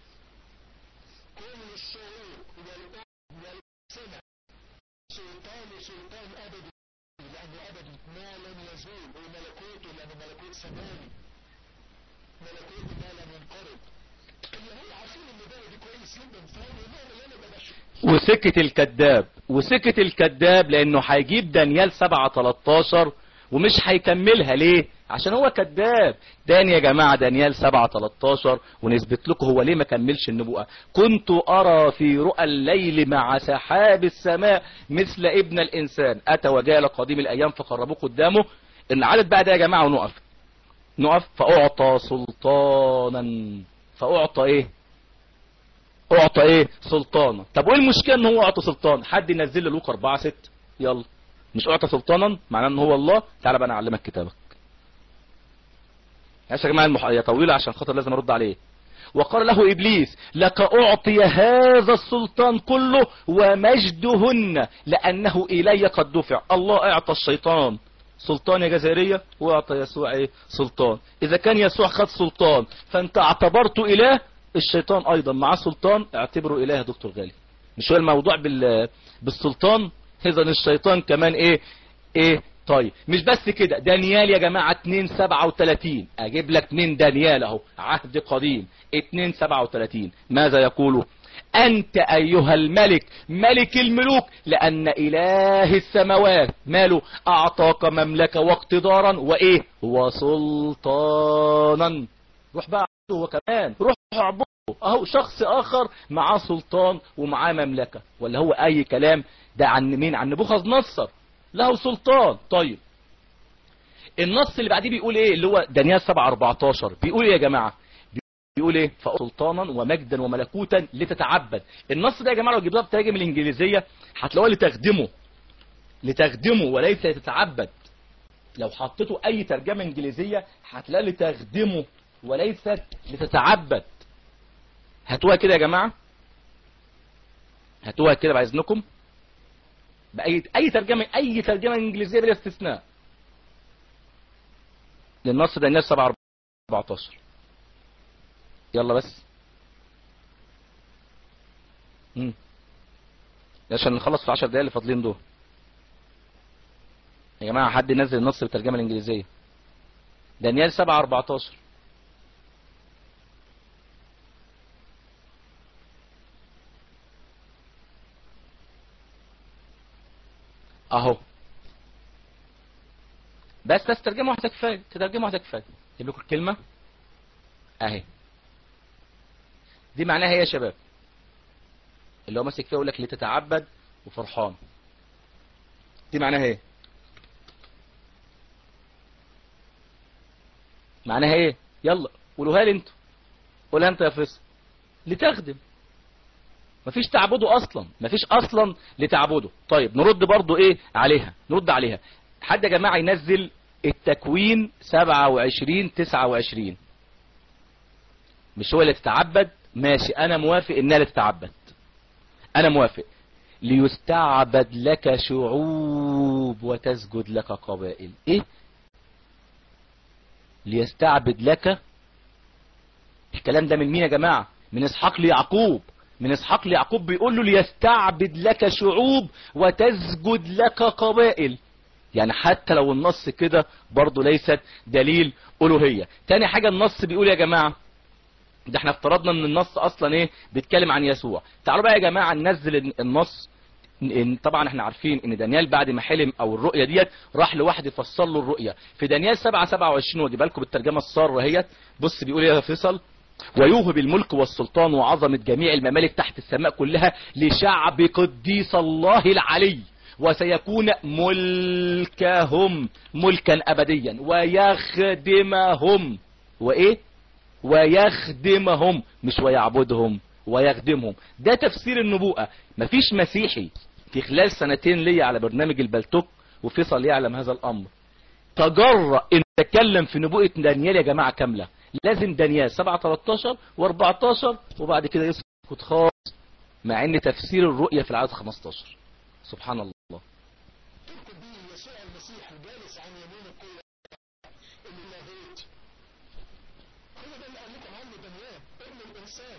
Speaker 2: كل الشعوب والأرض والسنة سلطان سلطان أبدي لأنه أبدي ما لم يزول وملكوته لأنه ملكوت سماوي ملكوته ما لم ينقرض اليهود عارفين ان ده دي كويس جدا فهم يقولوا انا ببشر
Speaker 1: وسكة الكذاب وسكة الكذاب لانه هيجيب دانيال 7 13 ومش هيكملها ليه عشان هو كذاب تاني يا جماعة دانيال 7 13 ونثبت لكم هو ليه ما كملش النبوءة كنت ارى في رؤى الليل مع سحاب السماء مثل ابن الانسان اتى وجاء لقديم الايام فقربوه قدامه العدد بقى ده يا جماعة ونقف نقف فاعطى سلطانا فاعطى ايه اعطى ايه سلطانا طب وايه المشكله ان هو اعطى سلطان حد ينزل لي لوقا 4 6 يلا مش اعطى سلطانا معناه ان هو الله تعالى بقى انا اعلمك كتابك يا جماعه المح... هي طويله عشان خاطر لازم ارد عليه وقال له ابليس لك اعطي هذا السلطان كله ومجدهن لانه الي قد دفع الله اعطى الشيطان سلطان يا جزائرية واعطى يسوع ايه سلطان اذا كان يسوع خد سلطان فانت اعتبرته اله الشيطان ايضا معاه سلطان اعتبره اله يا دكتور غالي مش هو الموضوع بال... بالسلطان اذا الشيطان كمان ايه ايه طيب مش بس كده دانيال يا جماعة 2 37 اجيب لك من دانيال اهو عهد قديم 2 37 ماذا يقول انت ايها الملك ملك الملوك لان اله السماوات ماله اعطاك مملكة واقتدارا وايه وسلطانا روح بقى هو كمان روح اعبده اهو شخص اخر معاه سلطان ومعاه مملكة ولا هو اي كلام ده عن مين عن نبوخذ نصر له سلطان طيب النص اللي بعديه بيقول ايه اللي هو دانيال 7 14 بيقول ايه يا جماعة بيقول ايه فسلطانا ومجدا وملكوتا لتتعبد النص ده يا جماعة لو جبتوها بترجم الانجليزية هتلاقوها لتخدمه لتخدمه وليس لتتعبد لو حطيته اي ترجمة انجليزية هتلاقي لتخدمه وليست لتتعبد هاتوها كده يا جماعة هاتوها كده بعد اذنكم بأي أي ترجمة أي ترجمة إنجليزية بلا استثناء للنص ده الناس 7 14 يلا بس امم عشان نخلص في 10 دقايق اللي فاضلين دول يا جماعة حد ينزل النص بالترجمة الإنجليزية دانيال 7 14 اهو بس بس ترجمة واحدة كفاية تترجمة واحدة كفاية اجيب لكم الكلمة اهي دي معناها ايه يا شباب اللي هو ماسك فيها يقول لك لتتعبد وفرحان دي معناها ايه معناها ايه يلا قولوها لي انتوا قولها انت يا فيصل لتخدم مفيش تعبده اصلا مفيش اصلا لتعبده طيب نرد برضو ايه عليها نرد عليها حد يا جماعة ينزل التكوين 27 29 مش هو اللي تتعبد ماشي انا موافق انها اللي تتعبد انا موافق ليستعبد لك شعوب وتسجد لك قبائل ايه ليستعبد لك الكلام ده من مين يا جماعة من اسحاق ليعقوب من اسحاق ليعقوب بيقول له ليستعبد لك شعوب وتسجد لك قبائل يعني حتى لو النص كده برضه ليست دليل ألوهية تاني حاجة النص بيقول يا جماعة ده احنا افترضنا ان النص اصلا ايه بيتكلم عن يسوع تعالوا بقى يا جماعة ننزل النص إن طبعا احنا عارفين ان دانيال بعد ما حلم او الرؤية ديت راح لواحد يفسر له الرؤية في دانيال 7 27 واجيب لكم بالترجمة السارة اهيت بص بيقول ايه يا فيصل ويوهب الملك والسلطان وعظمة جميع الممالك تحت السماء كلها لشعب قديس الله العلي وسيكون ملكهم ملكا ابديا ويخدمهم وايه ويخدمهم مش ويعبدهم ويخدمهم ده تفسير النبوءة مفيش مسيحي في خلال سنتين ليا على برنامج البلتوك وفيصل يعلم هذا الامر تجرأ ان تتكلم في نبوءة دانيال يا جماعة كاملة لازم دانيال 7 13 و14 وبعد كده يسكت خالص مع ان تفسير الرؤية في العدد 15 سبحان الله
Speaker 2: تذكر به يسوع المسيح الجالس عن يمين القوة اللاهوت هو ده اللي قال لكم عنه دانيال ابن الانسان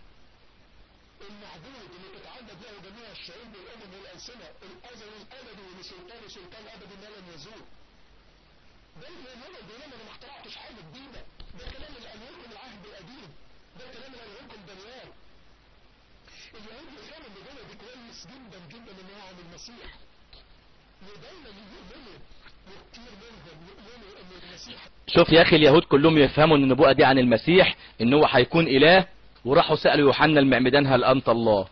Speaker 2: المعبود اللي تتعبد له جميع الشعوب والامم والالسنه الازل الابدي لسلطان سلطان ابدي ما لم يزول ده اللي بيقول بيقول انا ما اخترعتش حاجه جديده ده كلام اللي قاله لكم العهد القديم ده كلام اللي قاله لكم دانيال اليهود يفهموا ان دول دي كويس جدا جدا ان هو عن المسيح ودايما يؤمنوا وكتير منهم يؤمنوا ان المسيح
Speaker 1: شوف يا اخي اليهود كلهم يفهموا ان النبوءة دي عن المسيح ان هو هيكون اله وراحوا سألوا يوحنا المعمدان هل انت الله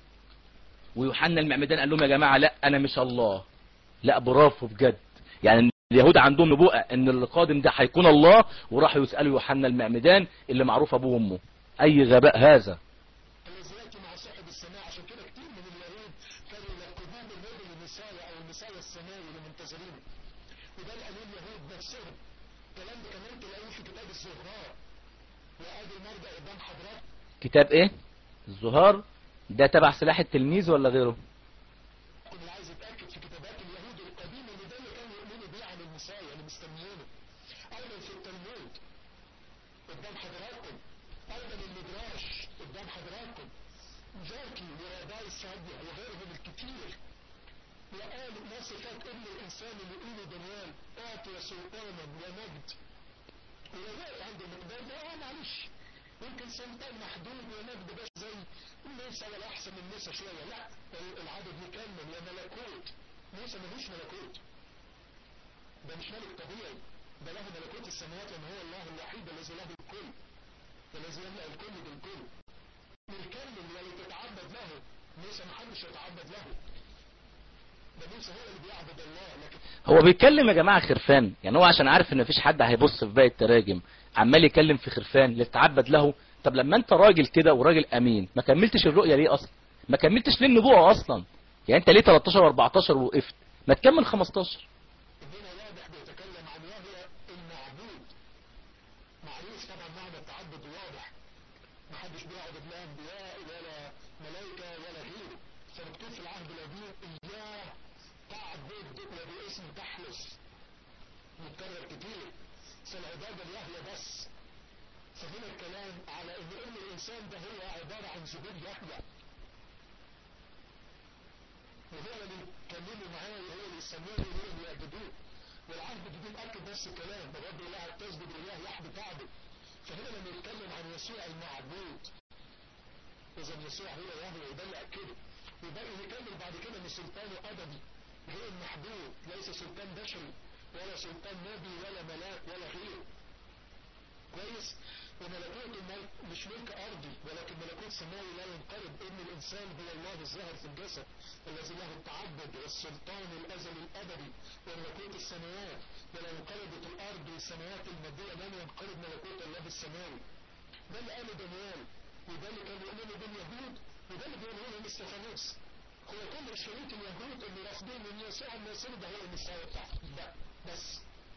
Speaker 1: ويوحنا المعمدان قال لهم يا جماعة لا انا مش الله لا برافو بجد يعني اليهود عندهم نبوءة ان القادم ده هيكون الله وراحوا يسألوا يوحنا المعمدان اللي معروف ابوه وامه اي غباء هذا
Speaker 2: الذي ياتي مع صاحب السماء عشان كده كتير من اليهود كانوا يلقبون النبي المساوي او المساوي السماوي لمنتظرينه وده اللي قالوه اليهود نفسهم الكلام ده كمان تلاقوه في كتاب الزهراء وادي المرجع قدام حضرتك
Speaker 1: كتاب ايه الزهار ده تبع سلاح التلميذ ولا غيره
Speaker 2: اللي عايز يتاكد في كتابات اليهود القديمه ان ده اللي كانوا يؤمنوا بيه عن المساوي اللي مستنيينه ايضا في التلمود قدام حضراتكم ايضا المدراش قدام حضراتكم جاكي وراباي السعدي وغيرهم الكتير وقالوا ما صفات ابن الانسان اللي يقولوا دانيال اعطي سلطانا ومجد ووقف عند المقدار ده اه معلش يمكن سلطان محدود ومجد بس زي موسى ولا احسن من موسى شويه لا العدد يكمل يا ملكوت موسى ملوش ملكوت ده مش ملك طبيعي ده له ملكوت السماوات لان هو الله الوحيد الذي له الكل الذي يملا الكل بالكل الكلم الذي تتعبد له موسى ما حدش يتعبد له ده موسى هو اللي بيعبد الله لكن
Speaker 1: هو بيتكلم يا جماعة خرفان يعني هو عشان عارف ان مفيش حد هيبص في باقي التراجم عمال يتكلم في خرفان لتتعبد له طب لما انت راجل كده وراجل امين ما كملتش الرؤية ليه اصلا ما كملتش ليه النبوة اصلا يعني انت ليه 13 و14 ووقفت ما تكمل 15
Speaker 2: هنا واضح بيتكلم عن يهوى المعبود معروف طبعا معنى التعبد واضح محدش بيعبد لا انبياء ولا ملائكه ولا غيره فمكتوب في العهد القديم اياه تعبد وباسم تحلف متكرر كتير فالعباده ليهوى بس فهنا الكلام على ان ام الانسان ده هو عباره عن زبون يهوى وهو اللي يتكلموا معاه وهو اللي يسمونه وهو اللي يعبدوه والعهد الجديد اكد نفس الكلام الرب لا تسجد لله وحده تعبد فهنا لما يتكلم عن يسوع المعبود اذا يسوع هو يهوى وده اللي اكده وبقى يكمل بعد كده ان سلطانه ابدي غير محدود ليس سلطان بشري ولا سلطان نبي ولا ملاك ولا غيره كويس وملكوت الملك مش ملك ارضي ولكن ملكوت سماوي لا ينقرض ان الانسان هو الله الظاهر في الجسد الذي له التعبد والسلطان الازلي الابدي وملكوت السماوات ولو انقرضت الارض والسماوات الماديه لن ينقرض ملكوت الله السماوي ده اللي قاله دانيال وده اللي كانوا يؤمنوا به اليهود وده اللي بيقولوا لهم استفانوس هو كل شريط اليهود اللي رافضين ان يسوع المسيح ده هو المسيح بتاعهم ده بس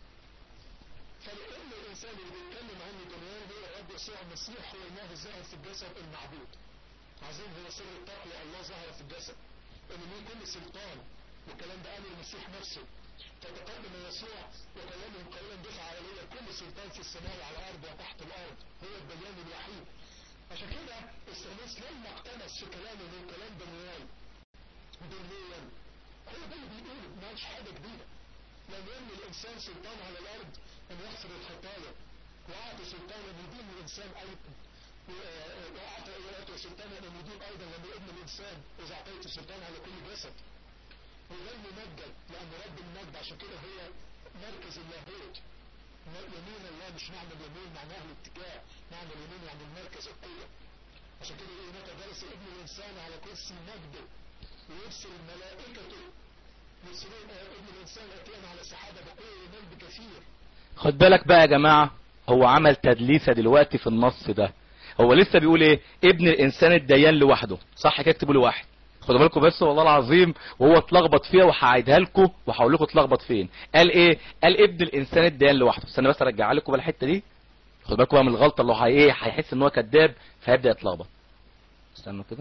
Speaker 2: فلان الانسان اللي بيتكلم عنه دانيال هو رب يسوع المسيح هو الله الظاهر في الجسد المعبود عظيم هو سر التقوى الله ظهر في الجسد ان ليه كل سلطان والكلام ده قاله المسيح نفسه فتقدم يسوع وكلامهم قائلا دفع علي كل سلطان في السماء وعلى الارض وتحت الارض هو الديان الوحيد عشان كده استانوس لما اقتبس في كلامه من كلام دانيال دنيا هو ده اللي بيقوله ما قالش حاجه جديده لم يملي الانسان سلطان على الارض ان يغفر الخطايا واعطي سلطانا يدين الانسان ايضا واعطى واعطي سلطانا ان يدين ايضا لما ابن الانسان اذا اعطيت سلطان على كل جسد وده الممجد لان رب المجد عشان كده هو مركز اللاهوت يمين الله مش معنى اليمين معناه الاتجاه معنى اليمين يعني المركز القوة عشان كده ايه متى جلس ابن الانسان على كرسي مجده ويرسل ملائكته يرسلون ابن الانسان اتيان على سحابة بقوة ومال بكثير
Speaker 1: خد بالك بقى يا جماعة هو عمل تدليسة دلوقتي في النص ده هو لسه بيقول ايه ابن الانسان الديان لوحده صح كده اكتبوا له واحد خدوا بالكم بس والله العظيم وهو اتلخبط فيها وهعيدها لكم وهقول لكم اتلخبط فين قال ايه قال ابن الانسان الديان لوحده استنى بس ارجعها لكم بقى الحته دي خدوا بالكم بقى من الغلطه اللي هو هي ايه هيحس ان هو كذاب فهيبدا يتلخبط استنوا كده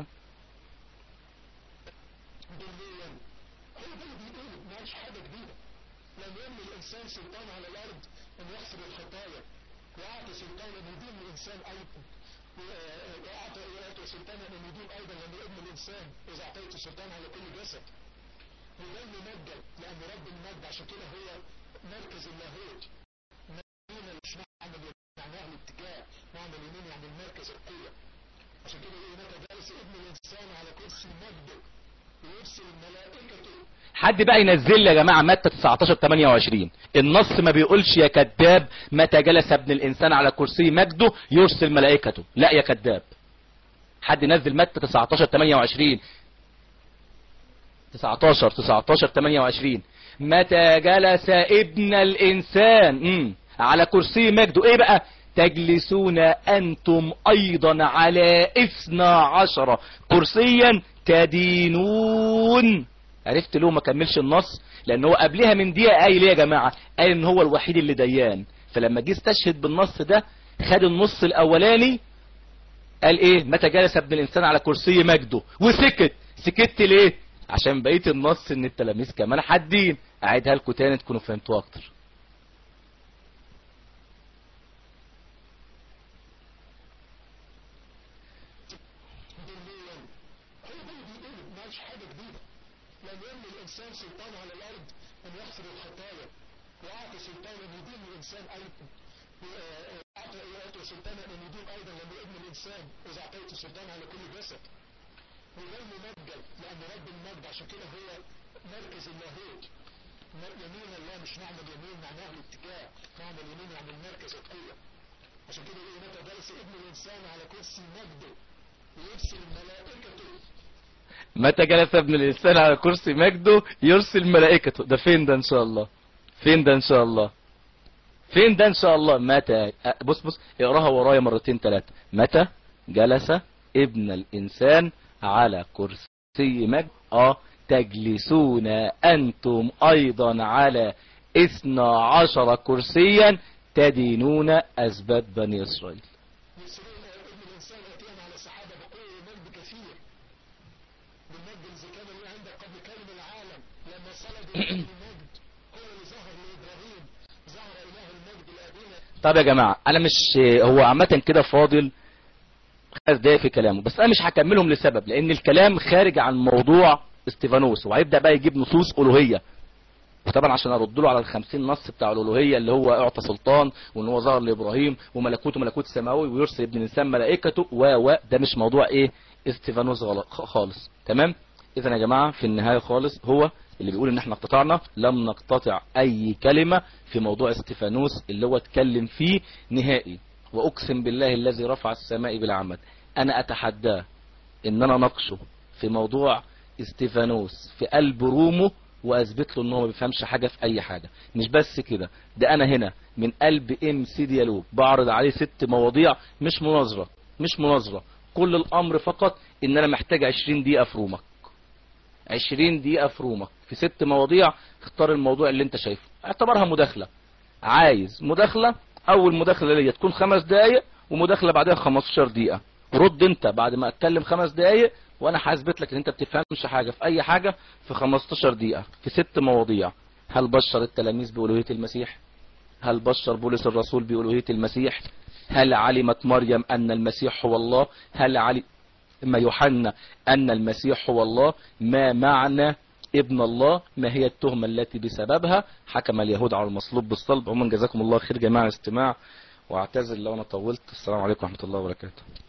Speaker 2: دنيا هو ده اللي بيقوله ما قالش حاجة جديدة لم يملي الانسان سلطان على الارض ان يغفر الخطايا واعطي سلطانا يدين الانسان ايضا واعطى واعطى سلطانا ان يدين ايضا لما ابن الانسان اذا اعطيت سلطان على كل جسد وده الممجد لان رب المجد عشان كده هو مركز اللاهوت يمين مش معنى اليمين معناه الاتجاه معنى اليمين يعني المركز القوة عشان كده ايه متى جالس ابن الانسان على كرسي مجده ويرسل ملائكته
Speaker 1: حد بقى ينزل لي يا جماعه متى 19 28 النص ما بيقولش يا كذاب متى جلس ابن الانسان على كرسي مجده يرسل ملائكته لا يا كذاب حد ينزل متى 19 28 19 19 28 متى جلس ابن الانسان مم. على كرسي مجده ايه بقى تجلسون انتم ايضا على اثنا عشر كرسيا تدينون عرفت ليه ما كملش النص لان هو قبلها من دقيقه قايل ايه يا جماعه قال ان هو الوحيد اللي ديان فلما جه استشهد بالنص ده خد النص الاولاني قال ايه متى جلس ابن الانسان على كرسي مجده وسكت سكت ليه عشان بقيه النص ان التلاميذ كمان حادين اعيدها لكم تاني تكونوا فهمتوا اكتر
Speaker 2: دنيا هو ده اللي بيقوله ما قالش حاجة جديدة لم يملي الانسان سلطان على الارض ان يغفر الخطايا واعطى سلطانا يدين الانسان ايضا واعطى واعطى سلطانا ان يدين ايضا لما ابن الانسان اذا اعطيت سلطان على كل جسد وده الممجد لان رب المجد عشان كده هو مركز اللاهوت يمين الله مش معنى اليمين معناه الاتجاه معنى اليمين يعني المركز القوة عشان كده ايه متى جلس ابن الانسان على كرسي مجده ويرسل ملائكته
Speaker 1: متى جلس ابن الانسان على كرسي مجده يرسل ملائكته ده فين ده ان شاء الله فين ده ان شاء الله فين ده ان شاء الله متى أه، بص بص اقراها ورايا مرتين ثلاثة متى جلس ابن الانسان على كرسي مجد اه تجلسون انتم ايضا على اثنا عشر كرسيا تدينون اسباب بني اسرائيل
Speaker 2: يرسلون ابن الانسان ياتينا على سحابه بقوه ومجد كثير بالمجد الذي كان له عندك قبل كون العالم لما صلب اله المجد هو اللي ظهر لابراهيم ظهر اله المجد لابينا
Speaker 1: طب يا جماعة انا مش هو عامة كده فاضل خمس دقايق في كلامه بس انا مش هكملهم لسبب لان الكلام خارج عن موضوع استيفانوس وهيبدأ بقى يجيب نصوص الوهية وطبعا عشان ارد له على الخمسين نص بتاع الالوهية اللي هو اعطى سلطان وان هو ظهر لابراهيم وملكوته ملكوت سماوي ويرسل ابن الانسان ملائكته و و ده مش موضوع ايه استيفانوس غلط خ- خالص تمام اذا يا جماعة في النهاية خالص هو اللي بيقول ان احنا اقتطعنا لم نقتطع اي كلمة في موضوع استفانوس اللي هو اتكلم فيه نهائي واقسم بالله الذي رفع السماء بالعمد انا اتحداه ان انا نقشه في موضوع استفانوس في قلب رومه واثبت له ان هو ما بيفهمش حاجة في اي حاجة مش بس كده ده انا هنا من قلب ام سي ديالوج بعرض عليه ست مواضيع مش مناظرة مش مناظرة كل الامر فقط ان انا محتاج 20 دقيقة في رومك 20 دقيقة في رومك في ست مواضيع اختار الموضوع اللي انت شايفه اعتبرها مداخلة عايز مداخلة اول مداخلة ليا تكون خمس دقايق ومداخلة بعدها 15 دقيقة رد انت بعد ما اتكلم خمس دقايق وانا هثبت لك ان انت بتفهمش حاجة في اي حاجة في 15 دقيقة في ست مواضيع هل بشر التلاميذ بألوهية المسيح هل بشر بولس الرسول بألوهية المسيح هل علمت مريم ان المسيح هو الله هل علم ما يوحنا أن المسيح هو الله ما معنى ابن الله ما هي التهمة التي بسببها حكم اليهود على المصلوب بالصلب عموما جزاكم الله خير جماعة الاستماع واعتذر لو انا طولت السلام عليكم ورحمة الله وبركاته